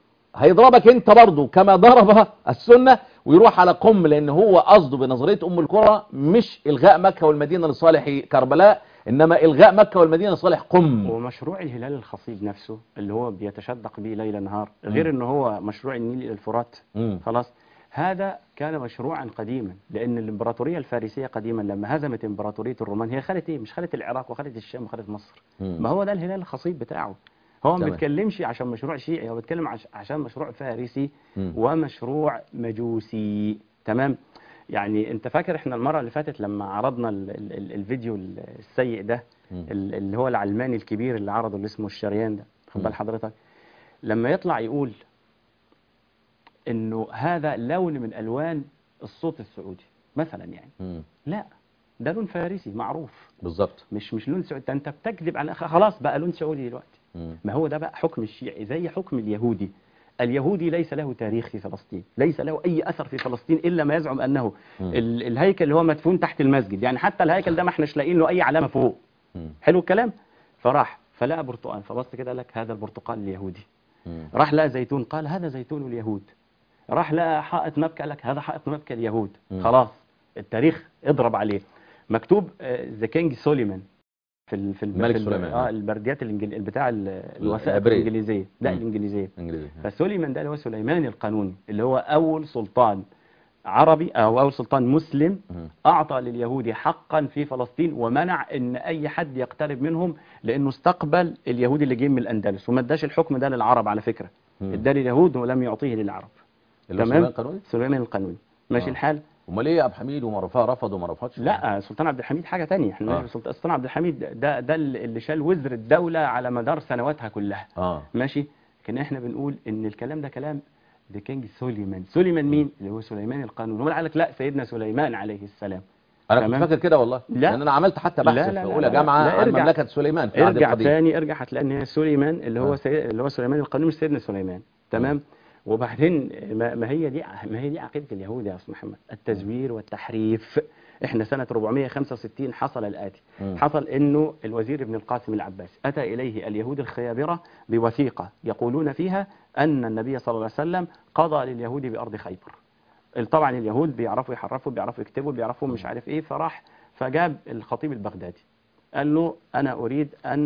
هيضربك انت برضه كما ضرب السنة ويروح على قم لان هو قصده بنظرية ام القرى مش الغاء مكة والمدينة لصالح كربلاء انما الغاء مكة والمدينة صالح قم ومشروع الهلال الخصيب نفسه اللي هو بيتشدق به ليل نهار غير ان هو مشروع النيل الى الفرات مم. خلاص هذا كان مشروعا قديما لان الامبراطوريه الفارسيه قديما لما هزمت امبراطوريه الرومان هي خدت ايه مش خدت العراق وخدت الشام وخدت مصر مم. ما هو ده الهلال الخصيب بتاعه هو ما تمام. بيتكلمش عشان مشروع شيعي هو بيتكلم عش- عشان مشروع فارسي مم. ومشروع مجوسي تمام يعني انت فاكر احنا المره اللي فاتت لما عرضنا ال ال ال الفيديو ال- السيء ده مم. ال- اللي هو العلماني الكبير اللي عرضه اللي اسمه الشريان ده خد بال مم. حضرتك لما يطلع يقول انه هذا لون من الوان الصوت السعودي مثلا يعني مم. لا ده لون فارسي معروف بالظبط مش مش لون سعودي ده انت بتكذب على خلاص بقى لون سعودي دلوقتي مم. ما هو ده بقى حكم الشيعي زي حكم اليهودي اليهودي ليس له تاريخ في فلسطين ليس له أي أثر في فلسطين إلا ما يزعم أنه مم. ال- الهيكل اللي هو مدفون تحت المسجد يعني حتى الهيكل ده ما احناش لاقيين له أي علامة فوق مم. حلو الكلام فراح فلقى برتقال فبص كده قال لك هذا البرتقال اليهودي مم. راح لقى زيتون قال هذا زيتون اليهود راح لقى حائط مبكى قال لك هذا حائط مبكى اليهود مم. خلاص التاريخ اضرب عليه مكتوب ذا كينج سوليمان في ال في ال الملك في ال- سليمان. اه البرديات الانجليزيه بتاع ال- الوثائق العبرية. الانجليزيه لا مم. الانجليزيه انجليزي فسليمان ده اللي هو سليمان القانوني اللي هو اول سلطان عربي او اول سلطان مسلم مم. اعطى لليهود حقا في فلسطين ومنع ان اي حد يقترب منهم لانه استقبل اليهود اللي جايين من الاندلس وما اداش الحكم ده للعرب على فكره مم. اداه لليهود ولم يعطيه للعرب اللي هو تمام. سليمان قانوني سليمان القانوني ماشي آه. الحال امال ايه يا عبد الحميد وما رفع رفض وما رفضش لا سلطان عبد الحميد حاجه تانية احنا آه. ماشي سلطان السلطان عبد الحميد ده ده اللي شال وزر الدوله على مدار سنواتها كلها اه ماشي لكن احنا بنقول ان الكلام ده كلام ذا كينج سليمان سليمان مين اللي هو سليمان القانون هو قال لك لا سيدنا سليمان عليه السلام انا كنت تمام. فاكر كده والله لا. لان انا عملت حتى بحث لا، في لا، لا، اولى لا، جامعه لا، عن ارجع. مملكه سليمان في العهد ارجع القديم تاني ارجع هتلاقي ان هي سليمان اللي هو آه. سي... اللي هو سليمان القانون مش سيدنا سليمان تمام وبعدين ما, ما هي دي ما هي دي عقيده اليهود يا استاذ محمد التزوير والتحريف احنا سنه 465 حصل الاتي مم. حصل انه الوزير ابن القاسم العباسي اتى اليه اليهود الخيابره بوثيقه يقولون فيها ان النبي صلى الله عليه وسلم قضى لليهود بارض خيبر طبعا اليهود بيعرفوا يحرفوا بيعرفوا يكتبوا بيعرفوا مش عارف ايه فراح فجاب الخطيب البغدادي قال له انا اريد ان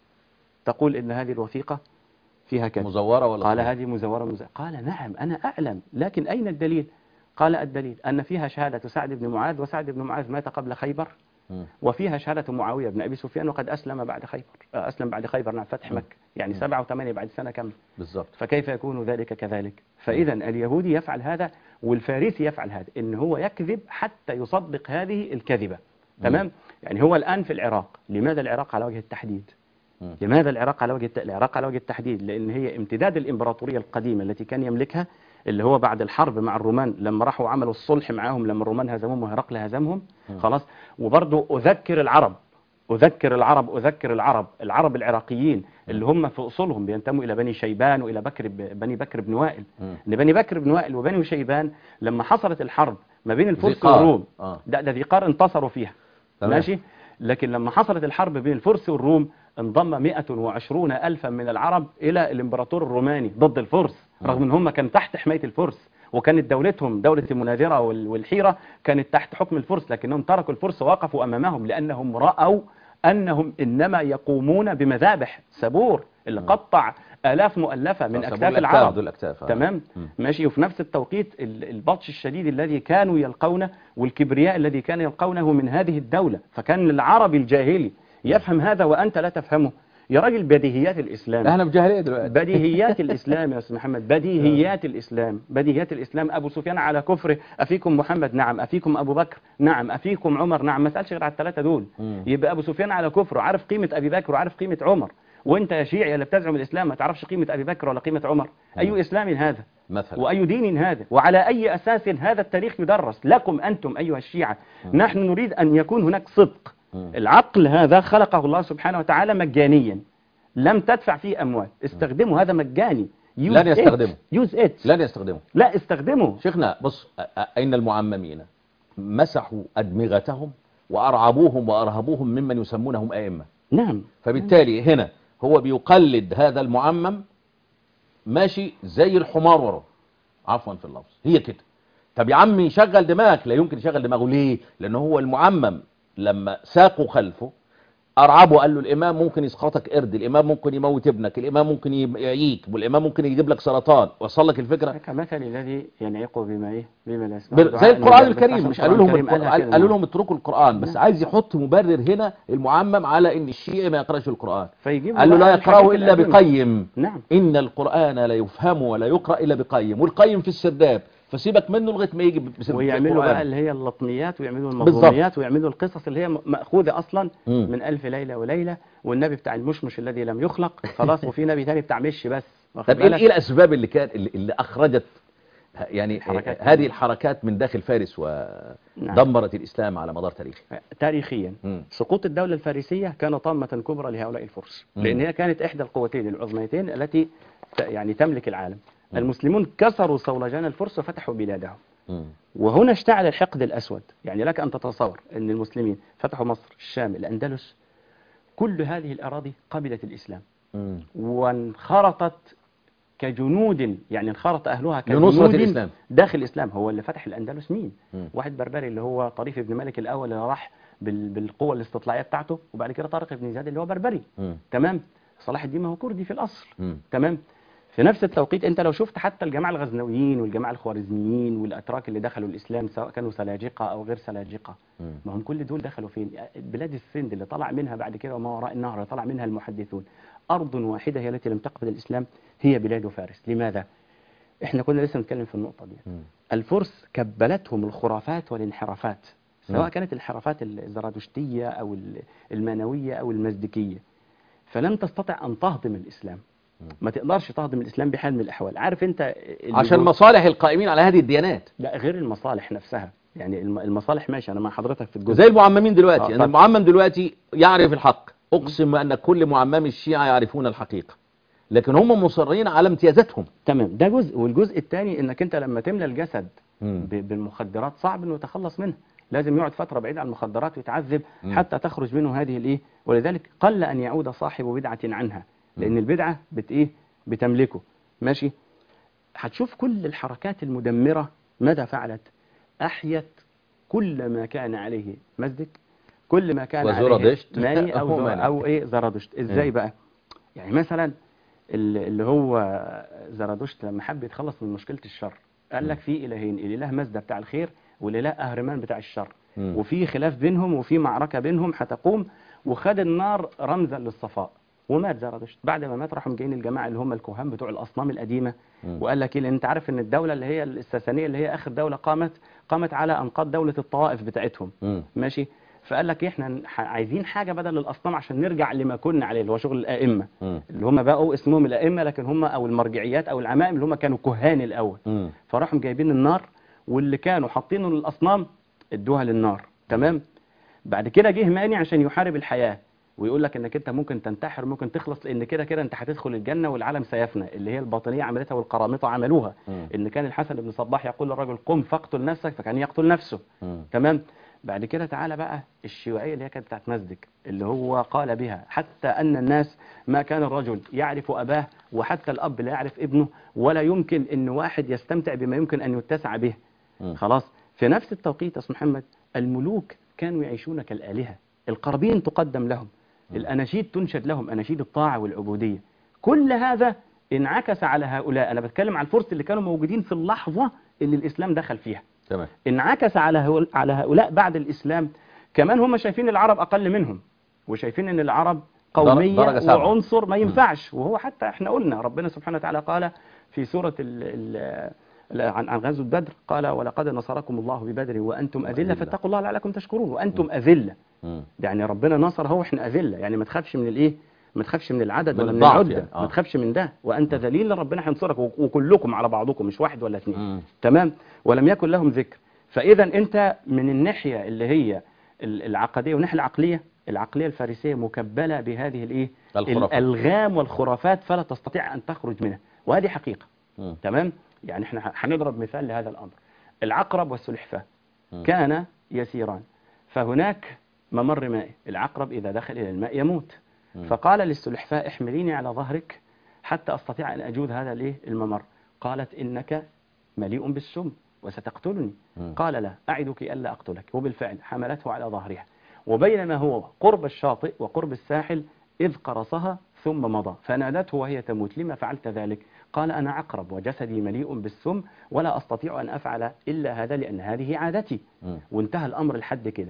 تقول ان هذه الوثيقه فيها كذا مزوره ولا قال صحيح؟ هذه مزورة مزورة قال نعم أنا أعلم لكن أين الدليل قال الدليل أن فيها شهادة سعد بن معاذ وسعد بن معاذ مات قبل خيبر مم. وفيها شهادة معاوية بن أبي سفيان وقد أسلم بعد خيبر آه، أسلم بعد خيبر نعم فتح مكة يعني سبعة وثمانية بعد سنة كاملة بالظبط فكيف يكون ذلك كذلك فإذا اليهودي يفعل هذا والفارسي يفعل هذا إن هو يكذب حتى يصدق هذه الكذبة تمام يعني هو الآن في العراق لماذا العراق على وجه التحديد مم. لماذا العراق على وجه الت- العراق على وجه التحديد لأن هي امتداد الإمبراطورية القديمة التي كان يملكها اللي هو بعد الحرب مع الرومان لما راحوا عملوا الصلح معاهم لما الرومان هزموهم وهرقل هزمهم خلاص وبرضه أذكر العرب أذكر العرب أذكر العرب العرب العراقيين اللي هم في أصولهم بينتموا إلى بني شيبان وإلى بكر ب- بني بكر بن وائل مم. ان بني بكر بن وائل وبني شيبان لما حصلت الحرب ما بين الفرس ذي قار. والروم آه. ده ده ذي قار انتصروا فيها تمام. ماشي لكن لما حصلت الحرب بين الفرس والروم انضم 120 ألفا من العرب إلى الإمبراطور الروماني ضد الفرس رغم أن هم كانوا تحت حماية الفرس وكانت دولتهم دولة المناذرة وال- والحيرة كانت تحت حكم الفرس لكنهم تركوا الفرس ووقفوا أمامهم لأنهم رأوا أنهم إنما يقومون بمذابح سبور اللي قطع آلاف مؤلفة من آه، سبوا أكتاف الأكتاف العرب دول الأكتاف، آه. تمام مم. ماشي وفي نفس التوقيت ال- البطش الشديد الذي كانوا يلقونه والكبرياء الذي كان يلقونه من هذه الدولة فكان العربي الجاهلي يفهم هذا وأنت لا تفهمه يا راجل بديهيات الإسلام احنا في جاهليه دلوقتي بديهيات الإسلام يا أستاذ محمد بديهيات الإسلام بديهيات الإسلام أبو سفيان على كفره أفيكم محمد نعم أفيكم أبو بكر نعم أفيكم عمر نعم ما سألش غير على الثلاثة دول مم. يبقى أبو سفيان على كفره عارف قيمة أبي بكر وعارف قيمة عمر وانت يا شيعي اللي بتزعم الإسلام ما تعرفش قيمة أبي بكر ولا قيمة عمر أي إسلام هذا مثلا وأي دين هذا وعلى أي أساس هذا التاريخ يدرس لكم أنتم أيها الشيعة نحن نريد أن يكون هناك صدق مم. العقل هذا خلقه الله سبحانه وتعالى مجانيا لم تدفع فيه أموال استخدمه هذا مجاني لن يستخدمه. يوز ات لن يستخدمه لا استخدمه شيخنا بص أ- أ- أين المعممين مسحوا أدمغتهم وأرعبوهم وأرهبوهم ممن يسمونهم أئمة نعم فبالتالي هنا هو بيقلد هذا المعمم ماشي زي الحمار وراه عفوا في اللفظ هي كده طب يا عم يشغل دماغك لا يمكن يشغل دماغه ليه لأن هو المعمم لما ساقوا خلفه ارعبه قال له الامام ممكن يسقطك قرد الامام ممكن يموت ابنك الامام ممكن يعيك والامام ممكن يجيب لك سرطان وصل لك الفكره كمثل الذي ينعق بما ايه بما لا يسمع بال- زي دعاء القران النبي الكريم بس مش عشان قالوا لهم القرآن الكريم القرآن- قالها كده. قالوا لهم اتركوا القران بس نعم. عايز يحط مبرر هنا المعمم على ان الشيعي ما يقراش القران فيجيب قال له بقى لا الحاجات يقراه الا القديمة. بقيم نعم ان القران لا يفهم ولا يقرا الا بقيم والقيم في السرداب فسيبك منه لغايه ما يجي بس- ويعملوا بالقرآن. بقى اللي هي اللطميات ويعملوا بالظبط. المظلوميات ويعملوا القصص اللي هي م- مأخوذة أصلا مم. من ألف ليلة وليلة والنبي بتاع المشمش الذي لم يخلق خلاص وفي نبي تاني بتاع مش بس واخد طب ايه بالك؟ ايه الاسباب اللي كانت اللي, اللي اخرجت يعني الحركات هذه دي. الحركات من داخل فارس نعم. ودمرت الاسلام على مدار تاريخه تاريخيا مم. سقوط الدولة الفارسية كان طامة كبرى لهؤلاء الفرس مم. لأن هي كانت إحدى القوتين العظميتين التي ت- يعني تملك العالم المسلمون كسروا صولجان الفرس وفتحوا بلادهم مم. وهنا اشتعل الحقد الأسود يعني لك أن تتصور أن المسلمين فتحوا مصر الشام الأندلس كل هذه الأراضي قبلت الإسلام مم. وانخرطت كجنود يعني انخرط أهلها لنصرة كجنود الإسلام. داخل الإسلام هو اللي فتح الأندلس مين؟ مم. واحد بربري اللي هو طريف بن مالك الأول اللي راح بال- بالقوة الاستطلاعية بتاعته وبعد كده طارق بن زياد اللي هو بربري مم. تمام صلاح الدين ما هو كردي في الأصل مم. تمام في نفس التوقيت انت لو شفت حتى الجماعه الغزنويين والجماعه الخوارزميين والاتراك اللي دخلوا الاسلام سواء كانوا سلاجقه او غير سلاجقه مم. ما هم كل دول دخلوا فين بلاد السند اللي طلع منها بعد كده وما وراء النهر اللي طلع منها المحدثون ارض واحده هي التي لم تقبل الاسلام هي بلاد فارس لماذا احنا كنا لسه نتكلم في النقطه دي مم. الفرس كبلتهم الخرافات والانحرافات مم. سواء كانت الانحرافات الزرادشتيه او ال- المانويه او المزدكيه فلم تستطع ان تهضم الاسلام ما تقدرش تهضم الاسلام بحال من الاحوال عارف انت اللي عشان هو- مصالح القائمين على هذه الديانات لا غير المصالح نفسها يعني الم- المصالح ماشي انا مع حضرتك في الجزء زي المعممين دلوقتي آه، يعني طب. المعمم دلوقتي يعرف الحق اقسم ان كل معمم الشيعة يعرفون الحقيقة لكن هم مصرين على امتيازاتهم تمام ده جزء والجزء الثاني انك انت لما تملى الجسد مم. ب- بالمخدرات صعب انه يتخلص منها لازم يقعد فتره بعيد عن المخدرات ويتعذب مم. حتى تخرج منه هذه الايه ولذلك قل ان يعود صاحب بدعه عنها لان البدعه بت ايه بتملكه ماشي هتشوف كل الحركات المدمره ماذا فعلت احيت كل ما كان عليه مزدك كل ما كان عليه وزرادشت ماني أو او ماني. او ايه زرادشت ازاي مم. بقى يعني مثلا ال- اللي هو زرادشت لما حب يتخلص من مشكلة الشر قال لك في إلهين الإله مزدة بتاع الخير والإله أهرمان بتاع الشر مم. وفي خلاف بينهم وفي معركة بينهم هتقوم وخد النار رمزا للصفاء ومات زرادشت بعد ما مات راحوا جايين الجماعة اللي هم الكهان بتوع الأصنام القديمة مم. وقال لك ايه لان انت عارف ان الدولة اللي هي الساسانية اللي هي آخر دولة قامت قامت على أنقاض دولة الطوائف بتاعتهم مم. ماشي فقال لك إيه، احنا ح- عايزين حاجة بدل الأصنام عشان نرجع لما كنا عليه اللي هو شغل الآئمة مم. اللي هم بقوا اسمهم الأئمة لكن هم أو المرجعيات أو العمائم اللي هم كانوا كهان الأول مم. فراحوا جايبين النار واللي كانوا حاطينه للأصنام ادوها للنار تمام بعد كده جه ماني عشان يحارب الحياة ويقول لك انك انت ممكن تنتحر ممكن تخلص لان كده كده انت هتدخل الجنه والعالم سيفنى اللي هي الباطنيه عملتها والقرامطه عملوها مم. ان كان الحسن بن صباح يقول للرجل قم فاقتل نفسك فكان يقتل نفسه مم. تمام بعد كده تعالى بقى الشيوعية اللي هي كانت بتاعت مزدك اللي هو قال بها حتى أن الناس ما كان الرجل يعرف أباه وحتى الأب لا يعرف ابنه ولا يمكن أن واحد يستمتع بما يمكن أن يتسع به مم. خلاص في نفس التوقيت يا أستاذ محمد الملوك كانوا يعيشون كالآلهة القرابين تقدم لهم الأناشيد تنشد لهم أناشيد الطاعة والعبودية كل هذا انعكس على هؤلاء أنا بتكلم على الفرس اللي كانوا موجودين في اللحظة اللي الإسلام دخل فيها تمام انعكس على هؤل- على هؤلاء بعد الإسلام كمان هم شايفين العرب أقل منهم وشايفين أن العرب قومية درجة سبعة. وعنصر ما ينفعش وهو حتى احنا قلنا ربنا سبحانه وتعالى قال في سورة ال ال ال- عن عن غزوة بدر قال ولقد نصركم الله ببدر وأنتم أذلة أذلة. فاتقوا الله لعلكم تشكرون وأنتم أذلة مم. يعني ربنا نصر هو احنا أذلة يعني ما تخافش من الإيه ما تخافش من العدد من ولا من الضعف العدة يعني، آه. ما تخافش من ده وأنت ذليل ربنا هينصرك وك- وكلكم على بعضكم مش واحد ولا اثنين مم. تمام ولم يكن لهم ذكر فإذا أنت من الناحية اللي هي ال- العقدية والناحية العقلية العقلية الفارسية مكبلة بهذه الإيه الخرافات. الألغام والخرافات فلا تستطيع أن تخرج منها وهذه حقيقة مم. تمام يعني احنا ه- هنضرب مثال لهذا الأمر العقرب والسلحفاة مم. كان يسيران فهناك ممر مائي العقرب إذا دخل إلى الماء يموت مم. فقال للسلحفاة احمليني على ظهرك حتى أستطيع أن أجوز هذا الإيه الممر قالت إنك مليء بالسم وستقتلني مم. قال لا أعدك ألا أقتلك وبالفعل حملته على ظهرها وبينما هو قرب الشاطئ وقرب الساحل إذ قرصها ثم مضى فنادته وهي تموت لما فعلت ذلك قال أنا عقرب وجسدي مليء بالسم ولا أستطيع أن أفعل إلا هذا لأن هذه عادتي مم. وانتهى الأمر لحد كده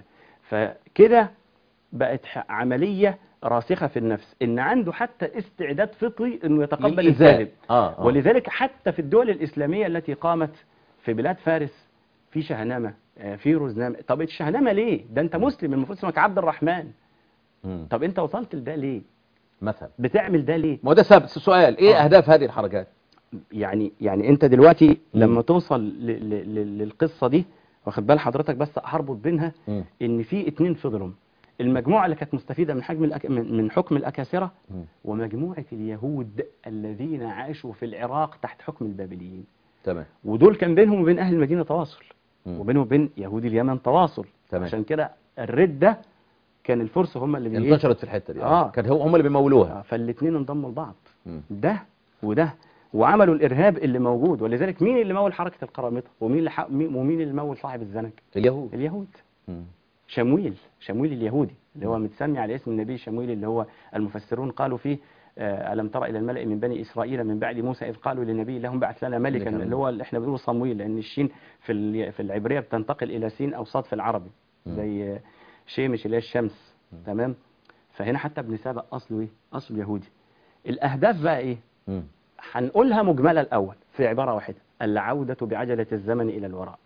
فكده بقت ح- عملية راسخة في النفس إن عنده حتى استعداد فطري إنه يتقبل للإيذاء. الكذب آه آه. ولذلك حتى في الدول الإسلامية التي قامت في بلاد فارس في شهنامة آه، في رزنامة طب الشهنامة ليه؟ ده أنت مسلم المفروض اسمك عبد الرحمن مم. طب أنت وصلت لده ليه؟ مثلا بتعمل ده ليه؟ ما هو ده سبب سؤال ايه آه. اهداف هذه الحركات يعني يعني أنت دلوقتي مم. لما توصل ل- ل- ل- للقصة دي واخد بال حضرتك بس هربط بينها مم. إن في اتنين فضلوا المجموعة اللي كانت مستفيدة من حجم الأك... من من حكم الأكاسرة مم. ومجموعة اليهود الذين عاشوا في العراق تحت حكم البابليين تمام ودول كان بينهم وبين أهل المدينة تواصل مم. وبينهم وبين يهود اليمن تواصل تمام. عشان كده الردة كان الفرس هم اللي بي- انتشرت في الحته دي آه. كان هو هم اللي بيمولوها آه، فالاتنين انضموا لبعض مم. ده وده وعملوا الإرهاب اللي موجود ولذلك مين اللي مول حركة القرامطة ومين اللي ح... مين- ومين اللي مول صاحب الزنك اليهود اليهود مم. شمويل شمويل اليهودي اللي هو متسمي على اسم النبي شمويل اللي هو المفسرون قالوا فيه آه، ألم ترى إلى الملأ من بني إسرائيل من بعد موسى إذ قالوا للنبي لهم بعث لنا ملكا ملكاً. اللي هو اللي احنا بنقوله صمويل لأن الشين في ال- في العبرية بتنتقل إلى سين أو صاد في العربي مم. زي آه، شيمش اللي هي الشمس تمام فهنا حتى ابن سبأ أصله إيه؟ أصله يهودي الأهداف بقى إيه؟ مم. هنقولها مجملة الأول في عبارة واحدة العودة بعجلة الزمن إلى الوراء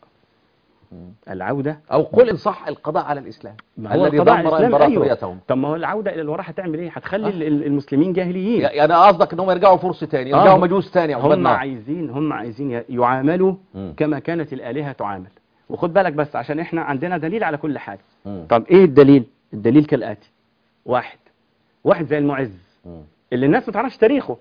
مم. العودة او قل ان صح القضاء على الاسلام ما هو الذي القضاء على دمر الإسلام، أيوة. امبراطوريتهم طب ما هو العودة إلى الوراء هتعمل إيه؟ هتخلي آه. ال- ال- المسلمين جاهليين يعني انا قصدك ان هم يرجعوا فرس تاني يرجعوا آه. مجوس تاني عباد هم نار. عايزين هم عايزين ي- يعاملوا مم. كما كانت الآلهة تعامل وخد بالك بس عشان احنا عندنا دليل على كل حاجة مم. طب ايه الدليل الدليل كالآتي واحد واحد زي المعز مم. اللي الناس ما تعرفش تاريخه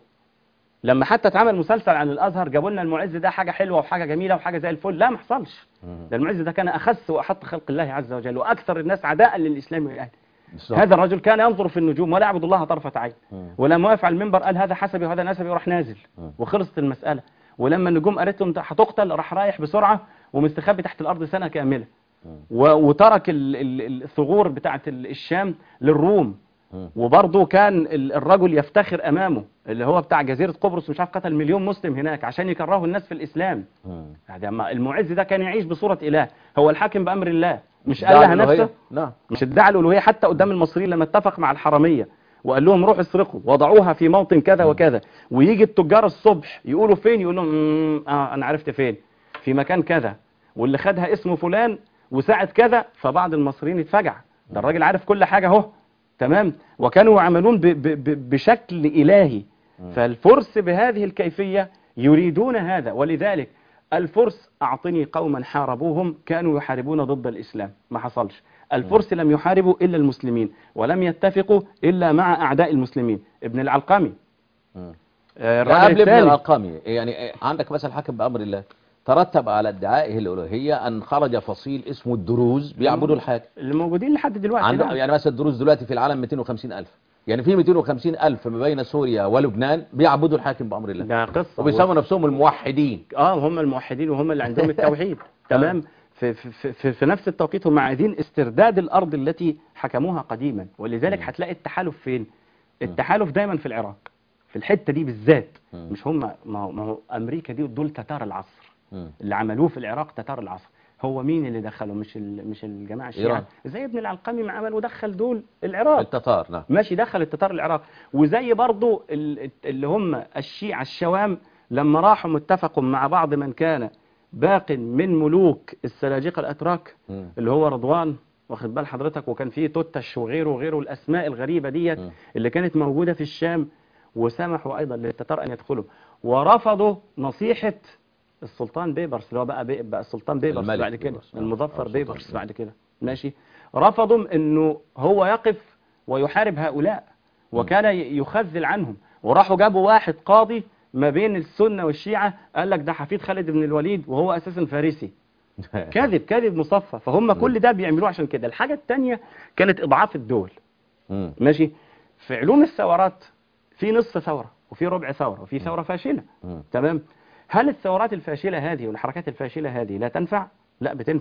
لما حتى اتعمل مسلسل عن الازهر جابوا لنا المعز ده حاجه حلوه وحاجه جميله وحاجه زي الفل لا ما حصلش مم. ده المعز ده كان اخس واحط خلق الله عز وجل واكثر الناس عداء للاسلام والاهل بالظبط. هذا الرجل كان ينظر في النجوم ولا يعبد الله طرفة عين مم. ولما وقف على المنبر قال هذا حسبي وهذا نسبي وراح نازل مم. وخلصت المسألة ولما النجوم قالت له انت هتقتل راح رايح بسرعة ومستخبي تحت الأرض سنة كاملة مم. و- وترك ال- ال- الثغور بتاعت ال- الشام للروم مم. وبرضه كان ال- الرجل يفتخر أمامه اللي هو بتاع جزيرة قبرص مش عارف قتل مليون مسلم هناك عشان يكرهوا الناس في الإسلام مم. يعني أما المعز ده كان يعيش بصورة إله هو الحاكم بأمر الله مش دعا قال لها الألوهية؟ نفسه نعم مش ادعى الألوهية حتى قدام المصريين لما اتفق مع الحرمية وقال لهم روحوا اسرقوا وضعوها في موطن كذا وكذا ويجي التجار الصبح يقولوا فين يقول لهم "مم، اه انا عرفت فين في مكان كذا واللي خدها اسمه فلان وساعة كذا فبعض المصريين اتفجع ده الراجل عارف كل حاجة اهو تمام وكانوا يعملون ب ب ب بشكل إلهي فالفرس بهذه الكيفية يريدون هذا ولذلك الفرس أعطني قوما حاربوهم كانوا يحاربون ضد الإسلام ما حصلش الفرس لم يحاربوا إلا المسلمين ولم يتفقوا إلا مع أعداء المسلمين ابن العلقمي مم. آه، لا الرجل قبل ابن الثاني الأرقامي يعني عندك مثلا حاكم بأمر الله ترتب على ادعائه الألوهية أن خرج فصيل اسمه الدروز بيعبدوا الحاكم اللي موجودين لحد دلوقتي عند نعم. يعني مثلا الدروز دلوقتي في العالم 250 ألف يعني في 250 ألف ما بين سوريا ولبنان بيعبدوا الحاكم بأمر الله ده قصة وبيسموا نفسهم الموحدين اه هم الموحدين وهم اللي عندهم التوحيد تمام في, في, في, في نفس التوقيت هم عايزين استرداد الارض التي حكموها قديما ولذلك هتلاقي التحالف فين التحالف دايما في العراق في الحته دي بالذات مم. مش هم ما هو, ما هو امريكا دي دول تتار العصر مم. اللي عملوه في العراق تتار العصر هو مين اللي دخله مش ال- مش الجماعه الشيعه إيران. زي ابن العلقمي ما عمل ودخل دول العراق التتار نعم ماشي دخل التتار العراق وزي برضو ال- اللي هم الشيعة الشوام لما راحوا متفقوا مع بعض من كان باق من ملوك السلاجقة الأتراك مم. اللي هو رضوان واخد بال حضرتك وكان فيه توتش وغيره وغيره الأسماء الغريبة ديت مم. اللي كانت موجودة في الشام وسمحوا أيضا للتتار أن يدخلوا ورفضوا نصيحة السلطان بيبرس اللي هو بقى بي بقى السلطان بيبرس الملك بعد كده بيبرس، آه. المظفر أو السلطان بيبرس بيبرس. بعد كده ماشي رفضوا انه هو يقف ويحارب هؤلاء وكان ي- يخذل عنهم وراحوا جابوا واحد قاضي ما بين السنة والشيعة قال لك ده حفيد خالد بن الوليد وهو اساسا فارسي كاذب كاذب مصفى فهم كل ده بيعملوه عشان كده الحاجة التانية كانت اضعاف الدول مم. ماشي في علوم الثورات في نصف ثورة وفي ربع ثورة وفي ثورة فاشلة مم. تمام هل الثورات الفاشلة هذه والحركات الفاشلة هذه لا تنفع لا بتنفع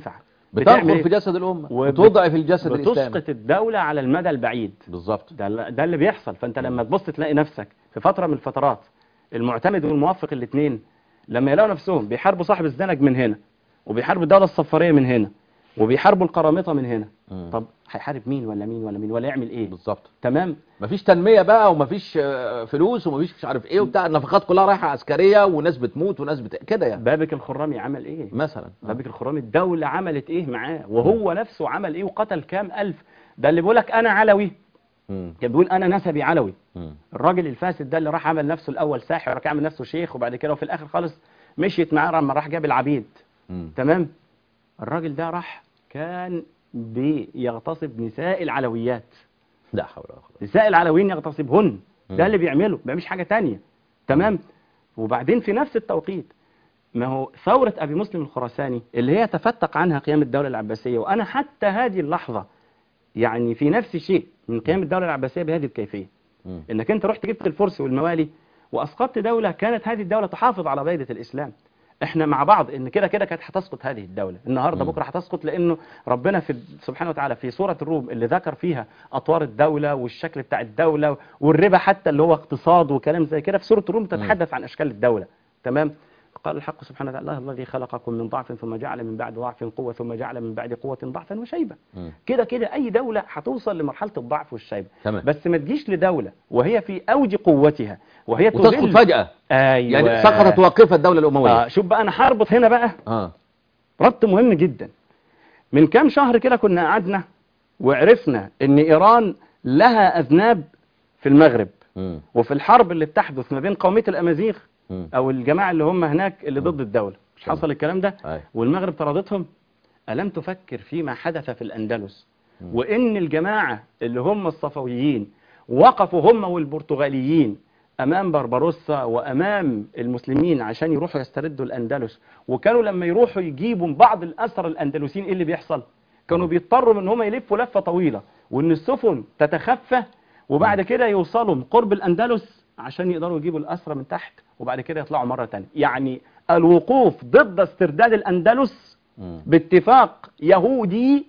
بتعمل بتنخر إيه؟ في جسد الامه وبت- وتضعف الجسد الاسلامي بتسقط الدولة على المدى البعيد بالظبط ده ال- ده اللي بيحصل فانت لما تبص تلاقي نفسك في فتره من الفترات المعتمد والموفق الاثنين لما يلاقوا نفسهم بيحاربوا صاحب الزنج من هنا وبيحاربوا الدوله الصفاريه من هنا وبيحاربوا القرامطه من هنا مم. طب هيحارب مين ولا مين ولا مين ولا يعمل ايه بالظبط تمام مفيش تنميه بقى ومفيش آه، فلوس ومفيش مش عارف ايه وبتاع النفقات كلها رايحه عسكريه وناس بتموت وناس بت... كده يعني بابك الخرامي عمل ايه مثلا بابك الخرامي الدوله عملت ايه معاه وهو نفسه عمل ايه وقتل كام الف ده اللي بيقولك انا علوي مم. كان بيقول انا نسبي علوي مم. الراجل الفاسد ده اللي راح عمل نفسه الاول ساحر وراح عمل نفسه شيخ وبعد كده وفي الاخر خالص مشيت معاه لما راح جاب العبيد مم. تمام الراجل ده راح كان بيغتصب نساء العلويات لا حول ولا قوه نساء العلويين يغتصبهن مم. ده اللي بيعمله ما بيعملش حاجه تانية تمام وبعدين في نفس التوقيت ما هو ثورة أبي مسلم الخراساني اللي هي تفتق عنها قيام الدولة العباسية وأنا حتى هذه اللحظة يعني في نفس الشيء من قيام الدولة العباسية بهذه الكيفية مم. انك انت رحت جبت الفرس والموالي واسقطت دولة كانت هذه الدولة تحافظ على بيضة الاسلام احنا مع بعض ان كده كده كانت هتسقط هذه الدولة النهاردة مم. بكرة هتسقط لانه ربنا في سبحانه وتعالى في سورة الروم اللي ذكر فيها اطوار الدولة والشكل بتاع الدولة والربا حتى اللي هو اقتصاد وكلام زي كده في سورة الروم تتحدث عن اشكال الدولة تمام قال الحق سبحانه وتعالى الله الذي خلقكم من ضعف ثم جعل من بعد ضعف قوة ثم جعل من بعد قوة ضعفا وشيبة مم. كده كده اي دولة هتوصل لمرحلة الضعف والشيبة تمام بس ما تجيش لدولة وهي في أوج قوتها وهي وتسقط تذل فجاه أيوة يعني سقطت واقفه الدوله الامويه آه شوف بقى أنا هربط هنا بقى اه ربط مهم جدا من كام شهر كده كنا قعدنا وعرفنا إن إيران لها أذناب في المغرب مم. وفي الحرب اللي بتحدث ما بين قومية الأمازيغ مم. أو الجماعة اللي هم هناك اللي ضد الدولة مش تمام. حصل الكلام ده أي. والمغرب طردتهم ألم تفكر فيما حدث في الأندلس وإن الجماعة اللي هم الصفويين وقفوا هم والبرتغاليين أمام بربروسا وأمام المسلمين عشان يروحوا يستردوا الأندلس وكانوا لما يروحوا يجيبوا بعض الأسرى الأندلسيين إيه اللي بيحصل كانوا بيضطروا من هم يلفوا لفة طويلة وإن السفن تتخفى وبعد كده يوصلوا من قرب الأندلس عشان يقدروا يجيبوا الأسرى من تحت وبعد كده يطلعوا مرة تانية يعني الوقوف ضد استرداد الأندلس مم. باتفاق يهودي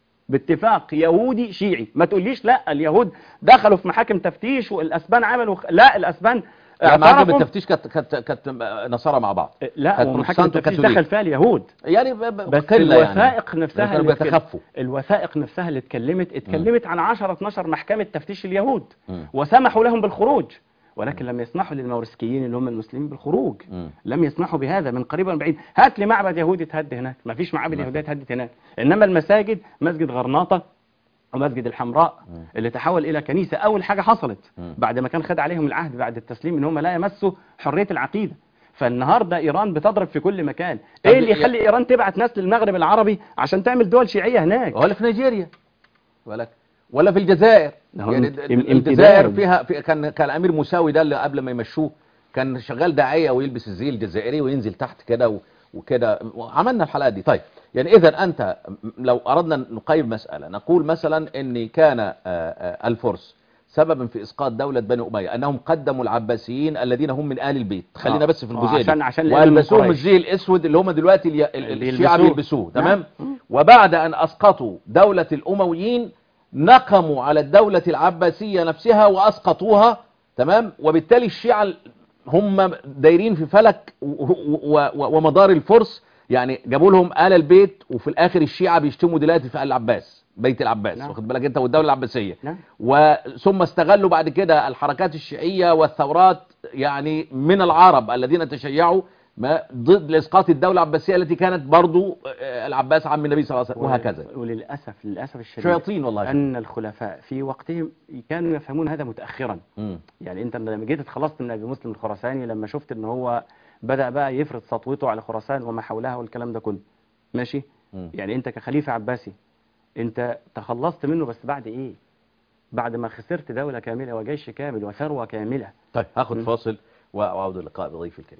باتفاق يهودي شيعي ما تقوليش لا اليهود دخلوا في محاكم تفتيش والاسبان عملوا خ... لا الاسبان يعني محاكم اعترفوا- التفتيش كانت كانت كانت نصارى مع بعض لا كانت ومحاكم بروتستانت التفتيش وكاثوليك. دخل فيها اليهود يعني ب- ب- بس قلة الوثائق يعني. نفسها كانوا اللي اتكلم- بيتخفوا الوثائق نفسها اللي اتكلمت اتكلمت عن 10 12 محكمة تفتيش اليهود مم. وسمحوا لهم بالخروج ولكن لم يسمحوا للمورسكيين اللي هم المسلمين بالخروج مم. لم يسمحوا بهذا من قريب ومن بعيد هات لي معبد يهودي اتهد هناك ما فيش معابد ما يهوديه اتهدت هناك انما المساجد مسجد غرناطه ومسجد الحمراء مم. اللي تحول الى كنيسه اول حاجه حصلت مم. بعد ما كان خد عليهم العهد بعد التسليم ان هم لا يمسوا حريه العقيده فالنهارده ايران بتضرب في كل مكان طب ايه اللي يا- يخلي ايران تبعت ناس للمغرب العربي عشان تعمل دول شيعيه هناك ولا في نيجيريا بالك ولا في الجزائر هو يعني ام- ال- ام- الجزائر امتداد. فيها في كان كان الامير موساوي ده اللي قبل ما يمشوه كان شغال داعيه ويلبس الزي الجزائري وينزل تحت كده و- وكده وعملنا الحلقات دي طيب يعني اذا انت م- لو اردنا نقيم مساله نقول مثلا ان كان آه، آه، الفرس سببا في اسقاط دوله بني اميه انهم قدموا العباسيين الذين هم من ال البيت خلينا آه. بس في آه، الجزئيه عشان- دي عشان لأنهم من والبسوهم قريش. الزي الاسود اللي هم دلوقتي الي- ال- اللي الشيعه يلبسوه. بيلبسوه نعم. تمام وبعد أن أسقطوا دولة الأمويين نقموا على الدولة العباسية نفسها وأسقطوها تمام وبالتالي الشيعة ال- هم دايرين في فلك و- و- و- ومدار الفرس يعني جابوا لهم آل البيت وفي الآخر الشيعة بيشتموا دلوقتي في آل العباس بيت العباس نعم. واخد بالك انت والدولة العباسية نعم. وثم استغلوا بعد كده الحركات الشيعية والثورات يعني من العرب الذين تشيعوا ما ضد لإسقاط الدولة العباسية التي كانت برضو آه، العباس عم النبي صلى الله عليه وسلم وهكذا وللاسف للاسف الشديد شياطين والله ان الخلفاء في وقتهم كانوا يفهمون هذا متاخرا مم. يعني انت لما جيت اتخلصت من ابي مسلم الخراساني لما شفت ان هو بدا بقى يفرض سطوته على خراسان وما حولها والكلام ده كله ماشي مم. يعني انت كخليفه عباسي انت تخلصت منه بس بعد ايه بعد ما خسرت دوله كامله وجيش كامل وثروه كامله طيب هاخد مم. فاصل واعود اللقاء بضيفي الكريم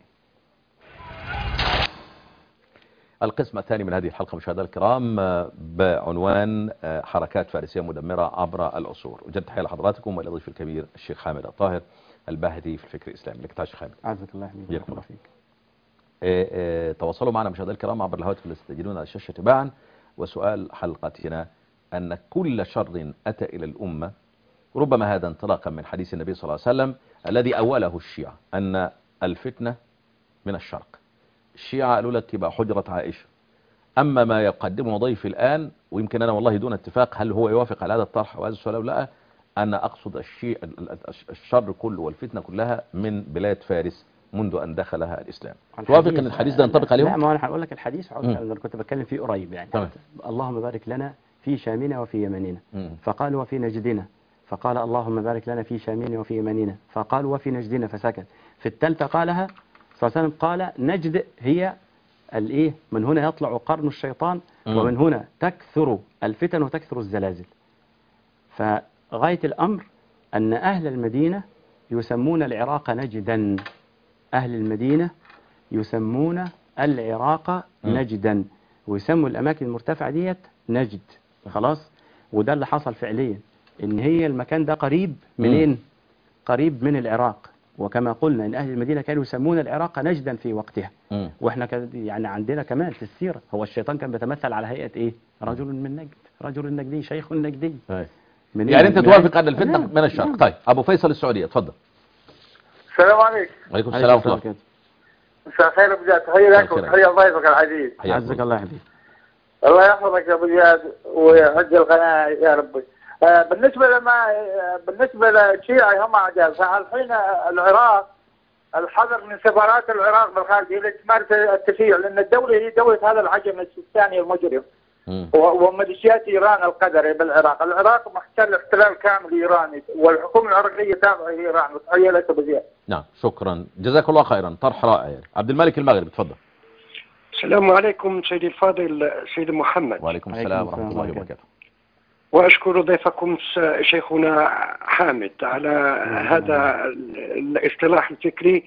القسم الثاني من هذه الحلقة مشاهدينا الكرام آه، بعنوان آه، حركات فارسية مدمرة عبر العصور وجد تحية لحضراتكم ولضيف الكبير الشيخ حامد الطاهر الباهتي في الفكر الإسلامي لك تعال شيخ حامد عزك الله يحميك حياكم الله الله. فيك آه، آه، تواصلوا معنا مشاهدينا الكرام عبر الهواتف اللي تسجلون على الشاشة تباعا وسؤال حلقتنا أن كل شر أتى إلى الأمة ربما هذا انطلاقا من حديث النبي صلى الله عليه وسلم الذي أوله الشيعة أن الفتنة من الشرق الشيعة قالوا لك يبقى حجرة عائشة أما ما يقدمه ضيفي الآن ويمكن أنا والله دون اتفاق هل هو يوافق على هذا الطرح وهذا السؤال أو لا أنا أقصد الشيء الشر كله والفتنة كلها من بلاد فارس منذ أن دخلها الإسلام توافق أن الحديث ده ينطبق عليهم؟ لا ما أنا هقول لك الحديث مم. أنا كنت بتكلم فيه قريب يعني تمام. اللهم بارك لنا في شامنا وفي يمننا مم. فقال وفي نجدنا فقال اللهم بارك لنا في شامنا وفي يمننا فقال وفي نجدنا فسكت في الثالثة قالها صلى الله عليه وسلم قال نجد هي الايه من هنا يطلع قرن الشيطان مم. ومن هنا تكثر الفتن وتكثر الزلازل فغاية الأمر أن أهل المدينة يسمون العراق نجدا أهل المدينة يسمون العراق مم. نجدا ويسموا الأماكن المرتفعة ديت نجد خلاص وده اللي حصل فعليا إن هي المكان ده قريب منين قريب من العراق وكما قلنا إن أهل المدينة كانوا يسمون العراق نجدا في وقتها مم. واحنا كان يعني عندنا كمان في السيرة هو الشيطان كان بيتمثل على هيئة ايه رجل من نجد رجل نجدي شيخ نجدي أي. من يعني أنت من- توافق أن الفتنة نعم، من الشرق نعم. طيب أبو فيصل السعودية اتفضل السلام عليكم وعليكم عليكم السلام ورحمة الله السلام مساء الخير ابو زياد تحيه لك مساء الخير. وتحيه لضيفك العزيز حياك عزك الله. الله يا حبيبي الله يحفظك يا ابو زياد ويعز القناه يا ربي آه، بالنسبه لما آه، بالنسبه للشيعة هم عجال فالحين العراق الحذر من سفارات العراق بالخارج الى تمارس التشيع لان الدوله هي دوله هذا العجم السيستاني المجرم مم. و- وميليشيات ايران القدري بالعراق، العراق محتل احتلال كامل ايراني والحكومه العراقيه تابعه لايران وتحيه لك ابو زياد. نعم شكرا جزاك الله خيرا طرح رائع يعني. عبد الملك المغرب اتفضل السلام عليكم سيدي الفاضل سيد محمد وعليكم عليكم السلام السلام ورحمة الله ورحمة وبركاته وأشكر ضيفكم س- شيخنا حامد على هذا ال- الاصطلاح الفكري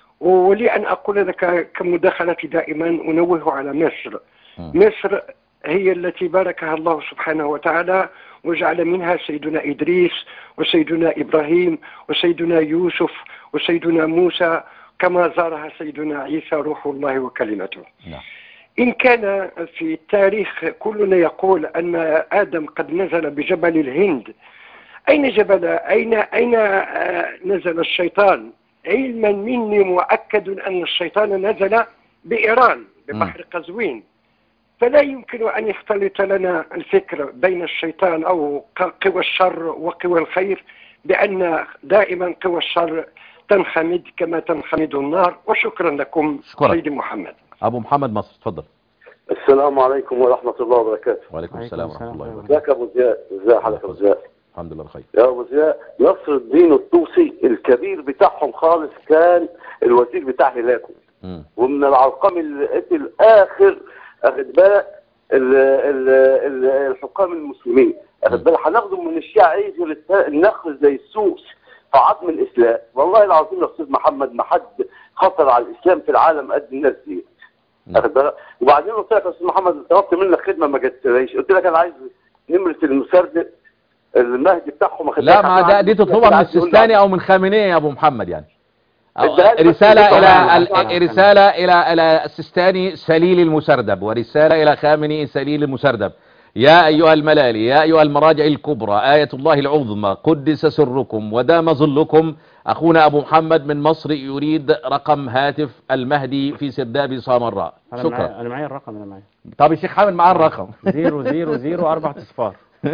ولي أن أقول لك كمداخلة دائما أنوه على مصر مم. مصر هي التي باركها الله سبحانه وتعالى وجعل منها سيدنا إدريس وسيدنا إبراهيم وسيدنا يوسف وسيدنا موسى كما زارها سيدنا عيسى روح الله وكلمته نعم إن كان في التاريخ كلنا يقول أن آدم قد نزل بجبل الهند أين جبل أين أين آه، نزل الشيطان علما مني مؤكد أن الشيطان نزل بإيران ببحر قزوين فلا يمكن أن يختلط لنا الفكر بين الشيطان أو ق- قوى الشر وقوى الخير بأن دائما قوى الشر تنخمد كما تنخمد النار وشكرا لكم شكرا. سيدي محمد أبو محمد مصر اتفضل السلام عليكم ورحمة الله وبركاته وعليكم عليكم السلام السلام ورحمة الله ورحمة وبركاته ازيك يا ابو زياد ازي حضرتك يا ابو زياد الحمد لله بخير يا ابو زياد نصر الدين الطوسي الكبير بتاعهم خالص كان الوزير بتاع هلاكو مم. ومن العرقام اللي قتل اخر اخد بالك ال- ال- ال- الحكام المسلمين اخد بالك هناخده من الشيعة يجي للت- النخل زي السوس في عظم الاسلام والله العظيم يا استاذ محمد ما حد خطر على الاسلام في العالم قد الناس دي نعم. اخد بالك وبعدين قلت لك يا استاذ محمد طلبت منك خدمه ما جاتليش قلت لك انا عايز نمره المسردق المهدي بتاعهم أخد لا بالك؟ ما ده دي تطلبها من عايز يقول لك- السيستاني او من خامنئي يا ابو محمد يعني أو اديها لي بس رسالة كده. الى طبعاً. ال- رسالة الى الى السيستاني سليل المسردب ورسالة الى خامنئي سليل المسردب يا ايها الملالي يا ايها المراجع الكبرى آية الله العظمى قدس سركم ودام ظلكم اخونا ابو محمد من مصر يريد رقم هاتف المهدي في سرداب سامراء انا شكرا معايا انا معايا الرقم انا معايا طب الشيخ حامد معاه الرقم زيرو زيرو زيرو اربع اصفار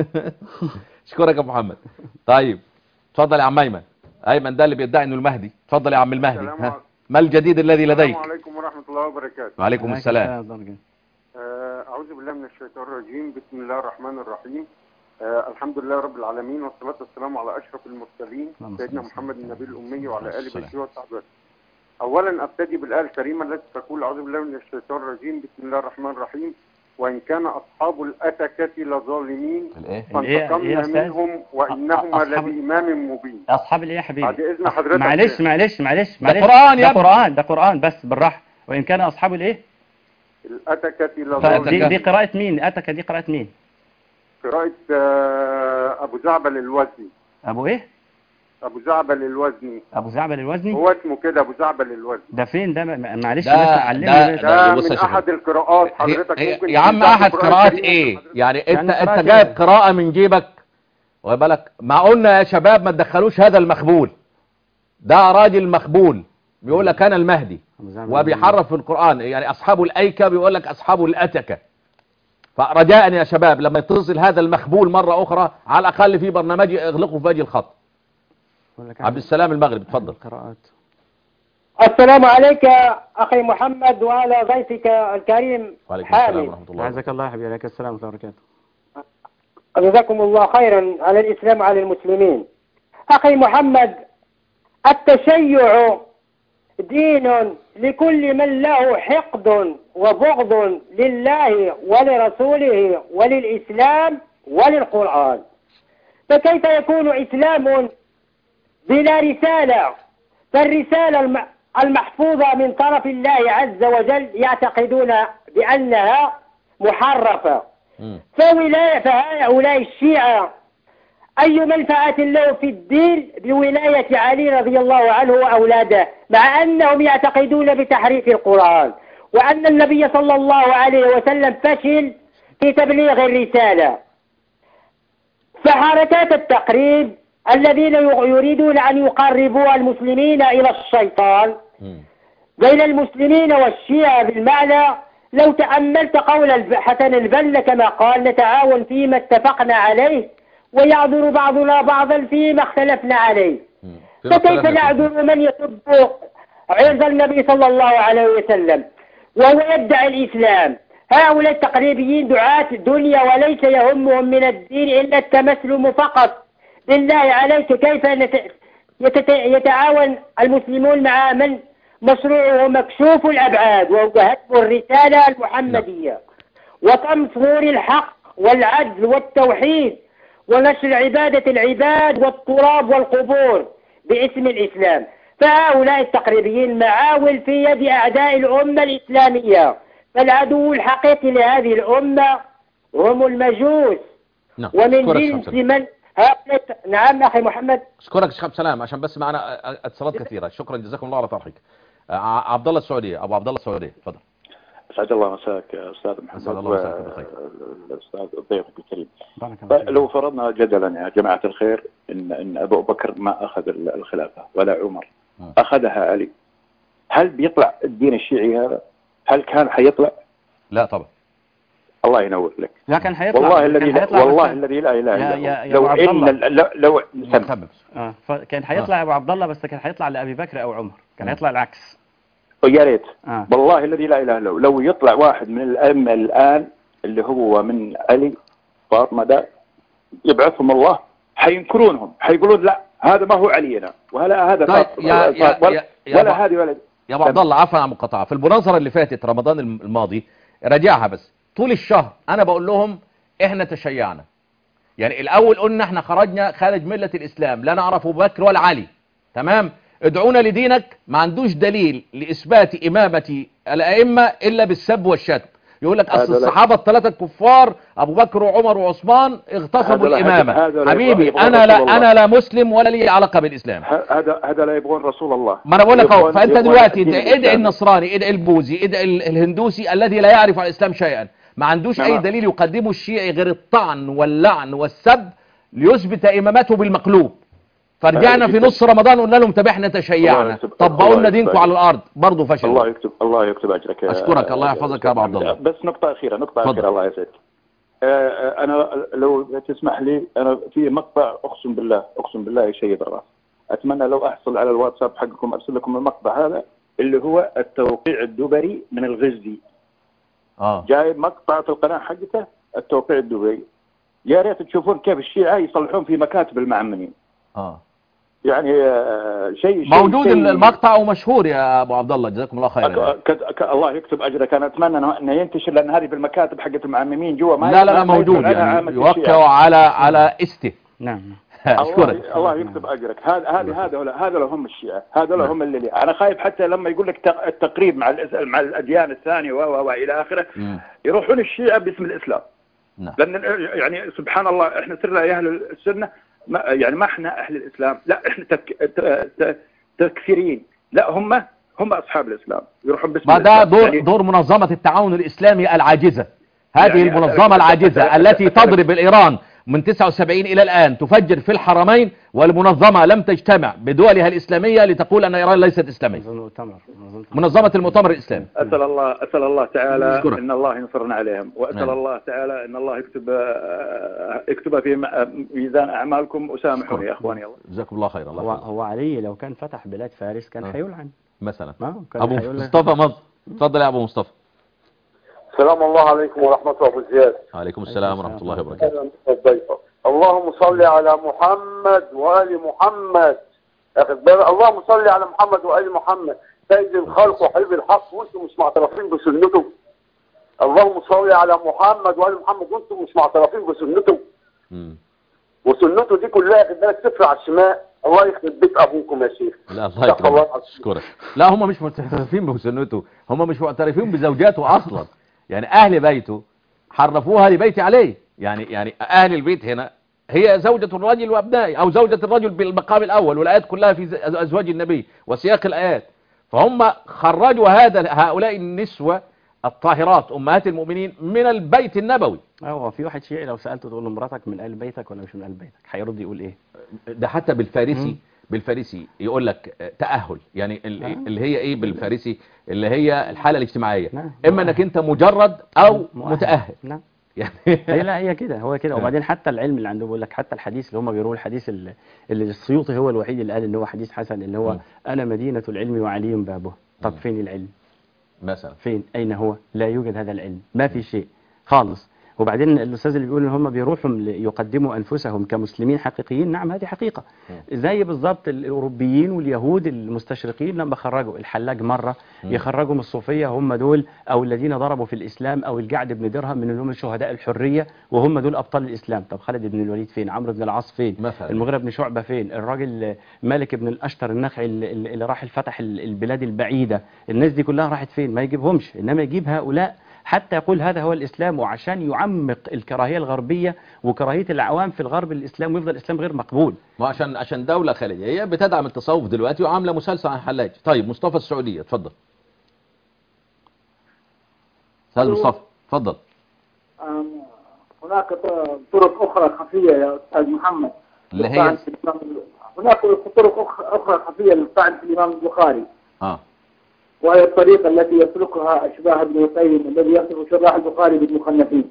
اشكرك يا ابو محمد طيب اتفضل يا عم ايمن ايمن ده اللي بيدعي انه المهدي اتفضل يا عم المهدي السلام ها. عليكم. ما الجديد الذي لديك السلام عليكم ورحمة الله وبركاته وعليكم السلام آه، أعوذ بالله من الشيطان الرجيم بسم الله الرحمن الرحيم آه، الحمد لله رب العالمين والصلاة والسلام على أشرف المرسلين اللهم سيدنا صل محمد النبي الأمي وعلى آله السلام. بيته وصحبه أولا أبتدي بالآية الكريمة التي تقول أعوذ بالله من الشيطان الرجيم بسم الله الرحمن الرحيم وإن كان أصحاب الأتكة لظالمين الايه الإيه- إيه يا فانتقمنا أستاذ؟ منهم وإنهما أصحاب- لبإمام مبين اصحاب الايه يا حبيبي بعد إذن حضرتك معلش معلش معلش معلش قرآن يا ده ابني. قرآن ده قرآن بس بالراحه وان كان اصحاب الايه الأتكة طيب لظالمين دي, دي قراءه مين اتك دي قراءه مين قراءة آه، أبو زعبل الوزي ابو ايه ابو زعبل الوزني ابو زعبل الوزني هو اسمه كده ابو زعبل الوزني ده فين ده م- معلش ده- بس ده- علمني بس. ده بص يا من شيخ. احد القراءات هي حضرتك هي ممكن يا عم تفتح احد القرآن قراءات الكريم ايه حضرتك- يعني انت يعني قراءة انت جايب إيه؟ قراءة من جيبك واخد بالك ما قلنا يا شباب ما تدخلوش هذا المخبول ده راجل مخبول بيقول لك انا المهدي أبو زعبل وبيحرف في القرآن يعني اصحاب الايكة بيقول لك اصحاب الاتكة فرجاء يا شباب لما يتصل هذا المخبول مرة اخرى على الاقل في برنامج اغلقوا في باقي الخط بقول لك عبد السلام المغرب اتفضل القراءات السلام عليك أخي محمد وعلى ضيفك الكريم وعليكم السلام حامد ورحمة الله عزك الله يا حبيبي عليك السلام ورحمه الله وبركاته جزاكم الله خيرا على الإسلام وعلى المسلمين أخي محمد التشيع دين لكل من له حقد وبغض لله ولرسوله وللإسلام وللقرآن فكيف يكون إسلام بلا رسالة فالرسالة الم- المحفوظة من طرف الله عز وجل يعتقدون بأنها محرفة مم. فولاية فهؤلاء الشيعة أي منفعة له في الدين بولاية علي رضي الله عنه وأولاده مع أنهم يعتقدون بتحريف القرآن وأن النبي صلى الله عليه وسلم فشل في تبليغ الرسالة فحركات التقريب الذين يريدون أن يقربوا المسلمين إلى الشيطان مم. بين المسلمين والشيعة بالمعنى لو تأملت قول الب- حسن البنا كما قال نتعاون فيما اتفقنا عليه ويعذر بعضنا بعضا فيما اختلفنا عليه مم. فيما فكيف اختلفنا فيه. نعذر من يسب عرض النبي صلى الله عليه وسلم وهو يدعي الإسلام هؤلاء التقريبيين دعاة الدنيا وليس يهمهم من الدين إلا التمسلم فقط بالله عليك كيف نت- يتت- يتعاون المسلمون مع من مشروعه مكشوف الأبعاد وهو هدم الرسالة المحمدية وتمصير الحق والعدل والتوحيد ونشر عبادة العباد والتراب والقبور باسم الإسلام فهؤلاء التقريبيين معاول في يد أعداء الأمة الإسلامية فالعدو الحقيقي لهذه الأمة هم المجوس نعم ومن أشكرك شيخ جنس سلام. من هؤلاء نعم أخي محمد اشكرك شيخ عبد السلام عشان بس معنا اتصالات كثيره شكرا جزاكم الله على طرحك ع- عبد الله السعوديه ابو عبد الله السعوديه اتفضل اسعد الله مساك يا استاذ محمد أسعد الله مساك بالخير. الاستاذ ضيفك الكريم بارك الله فيك. لو فرضنا جدلا يا جماعه الخير ان ان ابو بكر ما اخذ ال- الخلافه ولا عمر م. اخذها علي هل بيطلع الدين الشيعي هذا؟ هل كان حيطلع؟ لا طبعا الله ينور لك لا كان هيطلع والله كان الذي لا هيطلع والله بس- الذي لا اله يا- الا يا- هو يا لو أبو عبد ان الله. ال- لو لو سم. كمل اه فكان هيطلع يا ابو عبد الله بس كان هيطلع لابي بكر او عمر كان هيطلع العكس يا ريت اه والله الذي لا اله الا هو لو يطلع واحد من الائمه الان اللي هو من علي فاطمه ده يبعثهم الله حينكرونهم حيقولون لا هذا ما هو علينا ولا هذا طيب، فاطمة يا- يا- ولا, يا- يا ولا أبو- هذه ولا يا ابو عبد الله عفوا عن المقاطعه في المناظره اللي فاتت رمضان الم- الماضي راجعها بس طول الشهر انا بقول لهم احنا تشيعنا يعني الاول قلنا احنا خرجنا خارج مله الاسلام لا نعرف ابو بكر ولا علي تمام ادعونا لدينك ما عندوش دليل لاثبات امامه الائمه الا بالسب والشتم يقول لك اصل هذا لا- الصحابه الثلاثه الكفار ابو بكر وعمر وعثمان اغتصبوا هذا لا- الامامه هذا لا حبيبي يبغى انا لا رسول الله. انا لا مسلم ولا لي علاقه بالاسلام ه- هذا هذا لا يبغون رسول الله ما انا بقول لك اهو يبغون- فانت يبغون دلوقتي الدين ادعي ادعي الإسلامي. النصراني ادعي البوذي ادعي ال- الهندوسي الذي لا يعرف عن الاسلام شيئا ما عندوش اي نعم. دليل يقدمه الشيعي غير الطعن واللعن والسب ليثبت امامته بالمقلوب فرجعنا هذا في جدا. نص رمضان قلنا لهم طب احنا الله تشيعنا يكتب- طبقوا الله لنا يكتب دينكم على الارض برضه فشل الله يكتب الله يكتب اجرك يا- أشكرك، الله يحفظك يا أبو عبد الله. بس نقطه اخيره نقطه تفضل. اخيره الله يسعدك آه، آه، انا لو تسمح لي انا في مقطع اقسم بالله اقسم بالله يشيب الراس اتمنى لو احصل على الواتساب حقكم ارسل لكم المقطع هذا اللي هو التوقيع الدبري من الغزي اه جايب مقطع في القناه حقته التوقيع الدبري يا ريت تشوفون كيف الشيعه يصلحون في مكاتب المعممين اه يعني آه، شيء شيء موجود شيء المقطع ومشهور يا ابو عبد الله جزاكم الله خيرا يعني. أك- ك- ك- الله يكتب اجرك انا اتمنى انه إنه ينتشر لان هذه في المكاتب حقت المعممين جوا ما لا لا لا ما موجود يسمع عنها يعني عامة يوقعوا الشيعة. على على استه نعم اشكرك الله, الله يكتب اجرك هذا هذا هذا هذا هم الشيعه هذا هم اللي لي. انا خايف حتى لما يقول لك تق- التقريب مع الإس- مع الاديان الثانيه و و- والى اخره مم. يروحون الشيعه باسم الاسلام نعم لان يعني سبحان الله احنا صرنا يا اهل السنه ما يعني ما احنا اهل الاسلام لا احنا تك... ت- ت- تكفيريين لا هم هم اصحاب الاسلام يروحون باسم ما ده الإسلام. دور يعني دور منظمة التعاون الإسلامي العاجزة هذه يعني المنظمة أسألك- العاجزة أسألك- التي أسألك- تضرب الإيران من 79 إلى الآن تفجر في الحرمين والمنظمة لم تجتمع بدولها الإسلامية لتقول أن إيران ليست إسلامية منظمة المؤتمر منظمة منظمة المؤتمر الإسلامي اسال الله اسال الله تعالى أشكرك. ان الله ينصرنا عليهم واسال نعم. الله تعالى ان الله يكتب آه، يكتبها في م- ميزان اعمالكم وسامحوني يا اخواني الله جزاكم الله خيرا هو, الله هو علي لو كان فتح بلاد فارس كان آه. هيلعن مثلا ما كان أبو هيقول لك- مصطفى مصر تفضل يا أبو مصطفى السلام الله عليكم ورحمة الله ابو زياد عليكم السلام ورحمة الله وبركاته أهلا بالضيفة اللهم صل على محمد وآل محمد أخذ بالك اللهم صل على محمد وآل محمد سيد الخلق وحبيب الحق وانتم مش معترفين بسنته اللهم صل على محمد وآل محمد وانتم مش معترفين بسنته مم. وسنته دي كلها خد بالك صفر على الشمال الله يخرب بيت ابوكم يا شيخ لا الله استغفر الله يكرمك العظيم. اشكرك لا هم مش معترفين بسنته هم مش معترفين بزوجاته اصلا يعني اهل بيته حرفوها لبيت عليه يعني يعني اهل البيت هنا هي زوجة الرجل وابنائه او زوجة الرجل بالمقام الاول والايات كلها في ز- ازواج النبي وسياق الايات فهم خرجوا هذا هؤلاء النسوة الطاهرات امهات المؤمنين من البيت النبوي هو في واحد شيعي لو سألته تقول له مراتك من أهل بيتك ولا مش من أهل بيتك هيرد يقول إيه ده حتى بالفارسي مم. بالفارسي يقول لك آه، تأهل يعني ال- آه. اللي هي ايه بالفارسي اللي هي الحالة الاجتماعية نعم. اما انك انت مجرد او مؤهل. متأهل نعم يعني هي لا هي كده هو كده آه. وبعدين حتى العلم اللي عندهم بيقول لك حتى الحديث اللي هم بيقولوا الحديث اللي, اللي السيوطي هو الوحيد اللي قال ان هو حديث حسن اللي هو مم. انا مدينة العلم وعلي بابه طب مم. فين العلم مثلا فين اين هو لا يوجد هذا العلم ما في شيء خالص وبعدين الاستاذ اللي بيقول ان هم بيروحوا ل- يقدموا انفسهم كمسلمين حقيقيين نعم هذه حقيقه زي بالظبط الاوروبيين واليهود المستشرقين لما خرجوا الحلاج مره مم. يخرجوا من الصوفيه هم دول او الذين ضربوا في الاسلام او الجعد بن درهم من هم شهداء الحريه وهم دول ابطال الاسلام طب خالد بن الوليد فين عمرو بن العاص فين مثلا المغيرة بن شعبة فين الراجل مالك بن الأشتر النخعي اللي اللي راح الفتح البلاد البعيدة الناس دي كلها راحت فين ما يجيبهمش إنما يجيب هؤلاء حتى يقول هذا هو الإسلام وعشان يعمق الكراهية الغربية وكراهية العوام في الغرب الإسلام ويفضل الإسلام غير مقبول ما عشان عشان دولة خليجية هي بتدعم التصوف دلوقتي وعاملة مسلسل عن حلاج طيب مصطفى السعودية اتفضل استاذ مصطفى اتفضل آم، هناك ط- طرق أخرى خفية يا أستاذ محمد اللي هي للطعن في الإمام- هناك طرق أخ- أخرى خفية للطعن في الإمام البخاري اه وهي الطريقة التي يسلكها أشباه ابن القيم الذي يصف شراح البخاري بالمخنثين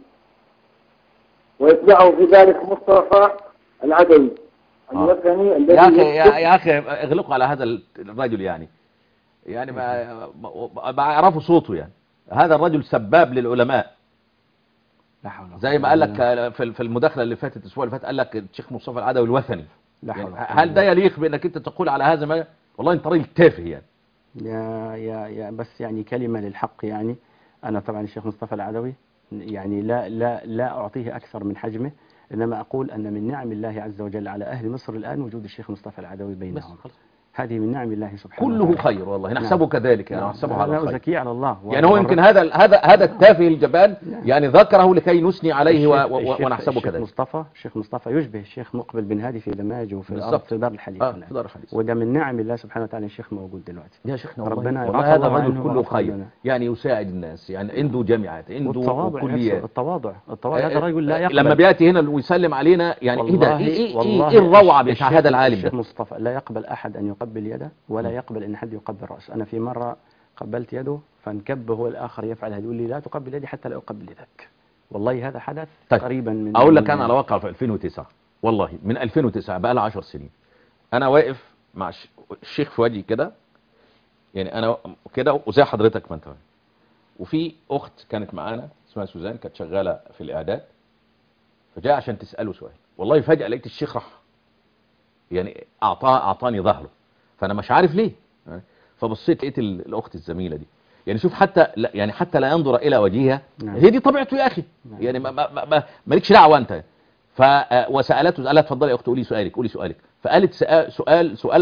ويتبعه في ذلك مصطفى العدوي آه. الوثني الذي يا اخي يا, يكتب- يا اخي اغلقوا على هذا الرجل يعني يعني ما ما- ما يعرفوا صوته يعني هذا الرجل سباب للعلماء لا حول ولا زي ما قوة قال إلا لك في في المداخله اللي فاتت الاسبوع اللي فات قال لك الشيخ مصطفى العدوي الوثني لا حول يعني ولا قوة هل ده يليق بانك انت تقول على هذا ما والله انت راجل تافه يعني يا يا يا بس يعني كلمة للحق يعني أنا طبعا الشيخ مصطفى العدوي يعني لا لا لا أعطيه أكثر من حجمه إنما أقول أن من نعم الله عز وجل على أهل مصر الآن وجود الشيخ مصطفى العدوي بس بينهم خلاص. هذه من نعم الله سبحانه كله وتعالى. خير والله نحسبه كذلك يعني نحسبه على لا الخير أزكي على الله يعني هو يمكن هذا هذا هذا التافه الجبان يعني ذكره لكي نثني عليه و- و- و- ونحسبه الشيخ كذلك مصطفى الشيخ مصطفى يشبه الشيخ مقبل بن هادي في دماج وفي الأرض بالظبط. في دار الحديث اه الآن. في دار الحديث وده من نعم الله سبحانه وتعالى الشيخ موجود دلوقتي يا شيخنا والله ربنا والله يعفو هذا الله الرجل عنه كله ويغفر خير لنا. يعني يساعد الناس يعني عنده جامعات عنده والتواضع نفسه كليات التواضع التواضع هذا رجل لا يقبل لما بياتي هنا ويسلم علينا يعني ايه ده والله ايه ايه, والله إيه الروعه الشيخ- بتاع هذا العالم الشيخ ده مصطفى لا يقبل احد ان يقبل يده ولا م. يقبل ان حد يقبل راسه انا في مره قبلت يده فانكب هو الاخر يفعل هذا يقول لي لا تقبل يدي حتى لا اقبل يدك والله هذا حدث طيب. قريبا من اقول لك من- انا على واقع في 2009 والله من 2009 بقى لها 10 سنين انا واقف مع الش- الشيخ في وجهي كده يعني انا كده وزي حضرتك ما انت فاهم. وفي اخت كانت معانا اسمها سوزان كانت شغاله في الاعداد فجاء عشان تساله سؤال والله فجاه لقيت الشيخ راح يعني اعطاه اعطاني ظهره فانا مش عارف ليه فبصيت لقيت ال- الاخت الزميله دي يعني شوف حتى لا يعني حتى لا ينظر الى وجهها نعم. هي دي طبيعته يا اخي نعم. يعني ما ما ما- ما مالكش دعوه انت ف وسالته قالت اتفضلي يا اخت قولي سؤالك قولي سؤالك فقالت سؤال سؤال سؤالها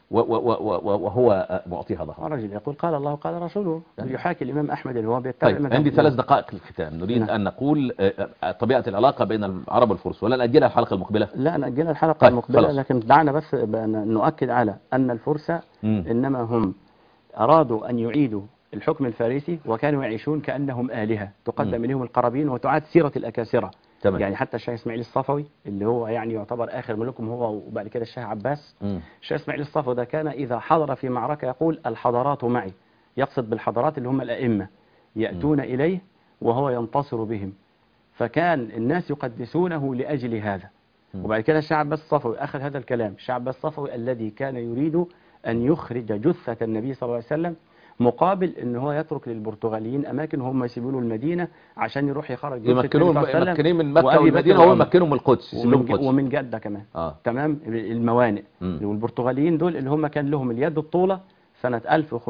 و- و- و- و- وهو آه، معطيها ظهره رجل يقول قال الله قال رسوله يحاكي الإمام أحمد اللي هو بيتبع طيب مذهب عندي الإمام. ثلاث دقائق للختام نريد نعم. أن نقول آه، آه، طبيعة العلاقة بين العرب والفرس ولا نأجلها الحلقة المقبلة لا نأجلها الحلقة طيب، المقبلة خلاص. لكن دعنا بس بأن نؤكد على أن الفرس مم. إنما هم أرادوا أن يعيدوا الحكم الفارسي وكانوا يعيشون كأنهم آلهة تقدم مم. إليهم القرابين وتعاد سيرة الأكاسرة تمام. يعني حتى الشيخ إسماعيل الصفوي اللي هو يعني يعتبر آخر ملوكهم هو وبعد كده الشيخ عباس مم. الشيخ إسماعيل الصفوي ده كان إذا حضر في معركة يقول الحضارات معي يقصد بالحضارات اللي هم الأئمة يأتون إليه وهو ينتصر بهم فكان الناس يقدسونه لأجل هذا مم. وبعد كده الشعب بس الصفوي أخذ هذا الكلام الشعب بس الصفوي الذي كان يريد أن يخرج جثة النبي صلى الله عليه وسلم مقابل ان هو يترك للبرتغاليين اماكن هم يسيبوا له المدينه عشان يروح يخرج جثة النبي صلى يمكنون الله عليه وسلم مكنين من مكة وأبي والمدينة بكر وهو وعمر. يمكنهم من القدس يسيبون ومن, ج- القدس ومن جدة كمان آه. تمام الموانئ مم. والبرتغاليين دول اللي هم كان لهم اليد الطولة سنة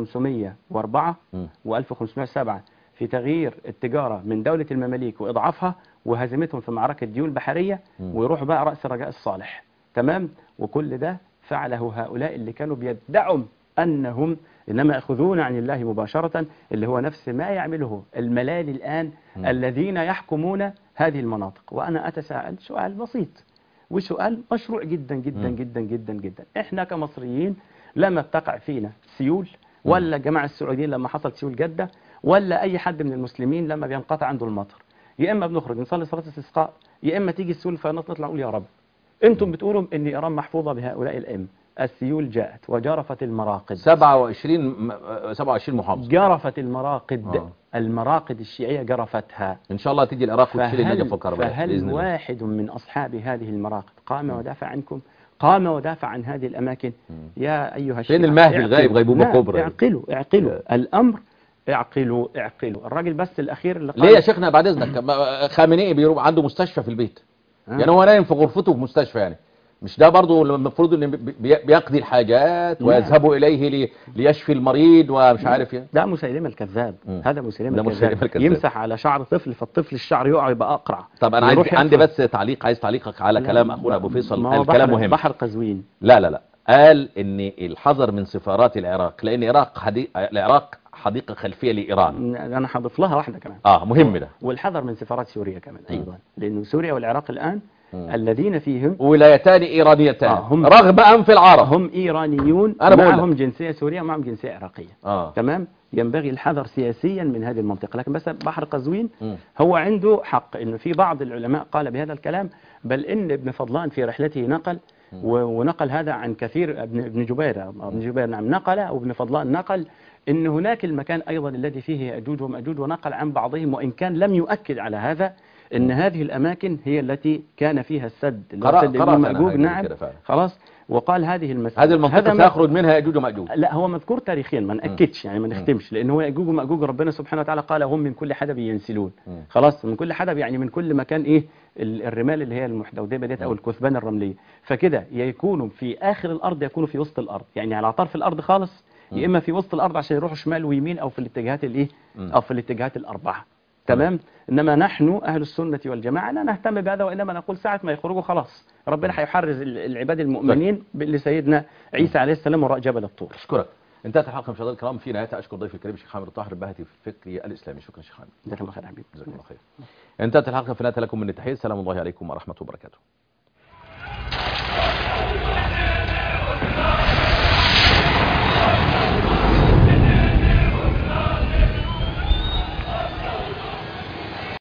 1504 مم. و1507 في تغيير التجارة من دولة المماليك وإضعافها وهزيمتهم في معركة ديول بحرية مم. ويروحوا بقى رأس الرجاء الصالح تمام وكل ده فعله هؤلاء اللي كانوا بيدعوا أنهم إنما يأخذون عن الله مباشرة اللي هو نفس ما يعمله الملال الآن مم. الذين يحكمون هذه المناطق وأنا أتساءل سؤال بسيط وسؤال مشروع جدا جدا مم. جدا جدا جدا احنا كمصريين لما بتقع فينا سيول ولا الجماعة السعوديين لما حصل سيول جدة ولا أي حد من المسلمين لما بينقطع عنده المطر يا إما بنخرج نصلي صلاة الاستسقاء يا إما تيجي السيول فنطلع نقول يا رب أنتم بتقولوا إن إيران محفوظة بهؤلاء الأئمة السيول جاءت وجرفت المراقد 27 م- آه، 27 محافظة جرفت المراقد آه. المراقد الشيعية جرفتها إن شاء الله تيجي العراق وتشيل النجف فهل, والكربلاء فهل بإذن الله واحد من أصحاب هذه المراقد قام ودافع عنكم قام ودافع عن هذه الأماكن يا أيها الشيخ فين المهدي اعقلوا. الغائب غيبوبة لا، كبرى؟ اعقلوا اعقلوا الأمر اعقلوا اعقلوا الراجل بس الأخير اللي قال ليه يا شيخنا بعد اذنك ما- خامنئي بيروح عنده مستشفى في البيت آه. يعني هو نايم في غرفته في مستشفى يعني مش ده برضه المفروض ان بي- بي- بيقضي الحاجات نعم. ويذهب اليه لي- ليشفي المريض ومش عارف ايه ده مسيلمة الكذاب مم. هذا مسيلمة ده مسيلمة الكذاب الكذاب. يمسح على شعر طفل فالطفل الشعر يقع يبقى أقرع طب انا عندي يروح عندي يرفع. بس تعليق عايز تعليقك على لا، كلام اخونا ابو فيصل ما هو قال كلام بحر- مهم بحر قزوين لا لا لا قال ان الحذر من سفارات العراق لان العراق حديقه العراق حديقه خلفيه لايران أنا هضيف لها واحدة كمان اه مهم ده والحذر من سفارات سوريا كمان أيضا لأنه سوريا والعراق الآن مم. الذين فيهم ولايتان ايرانيتان آه، هم- رغم انف العرب هم إيرانيون أنا بقول معهم جنسية سورية ومعهم جنسية عراقية اه تمام ينبغي الحذر سياسيا من هذه المنطقة لكن بس بحر قزوين مم. هو عنده حق انه في بعض العلماء قال بهذا الكلام بل ان ابن فضلان في رحلته نقل و- ونقل هذا عن كثير ابن ابن جبير ابن جبير نعم نقل او ابن فضلان نقل ان هناك المكان ايضا الذي فيه ياجوج وماجوج ونقل عن بعضهم وان كان لم يؤكد على هذا ان هذه الاماكن هي التي كان فيها السد اللي هو قرأ- سد قرأت ابن أنا ماجوج حاجة نعم كده فعلا. خلاص وقال هذه المسألة هذه المنطقه ما- سيخرج منها ياجوج وماجوج لا هو مذكور تاريخيا ما ناكدش يعني ما نختمش لان هو ياجوج وماجوج ربنا سبحانه وتعالى قال هم من كل حدب ينسلون مم. خلاص من كل حدب يعني من كل مكان ايه ال- الرمال اللي هي المحدودبه ديت او الكثبان الرمليه فكده يا يكونوا في اخر الارض يكونوا في وسط الارض يعني على طرف الارض خالص يا اما في وسط الارض عشان يروحوا شمال ويمين او في الاتجاهات الايه مم. او في الاتجاهات الاربعه تمام انما نحن اهل السنه والجماعه لا نهتم بهذا وانما نقول ساعه ما يخرجوا خلاص ربنا هيحرز ال- العباد المؤمنين لسيدنا عيسى عليه السلام وراء جبل الطور اشكرك انتهت الحلقه مشاهدينا الكرام في نهايتها اشكر ضيفي الكريم الشيخ حامد الطاهر الباهتي في الفكر الاسلامي شكرا شيخ حامد جزاك الله خير يا حبيبي جزاكم الله خير انتهت الحلقه في نهايتها لكم من التحيه السلام الله عليكم ورحمه وبركاته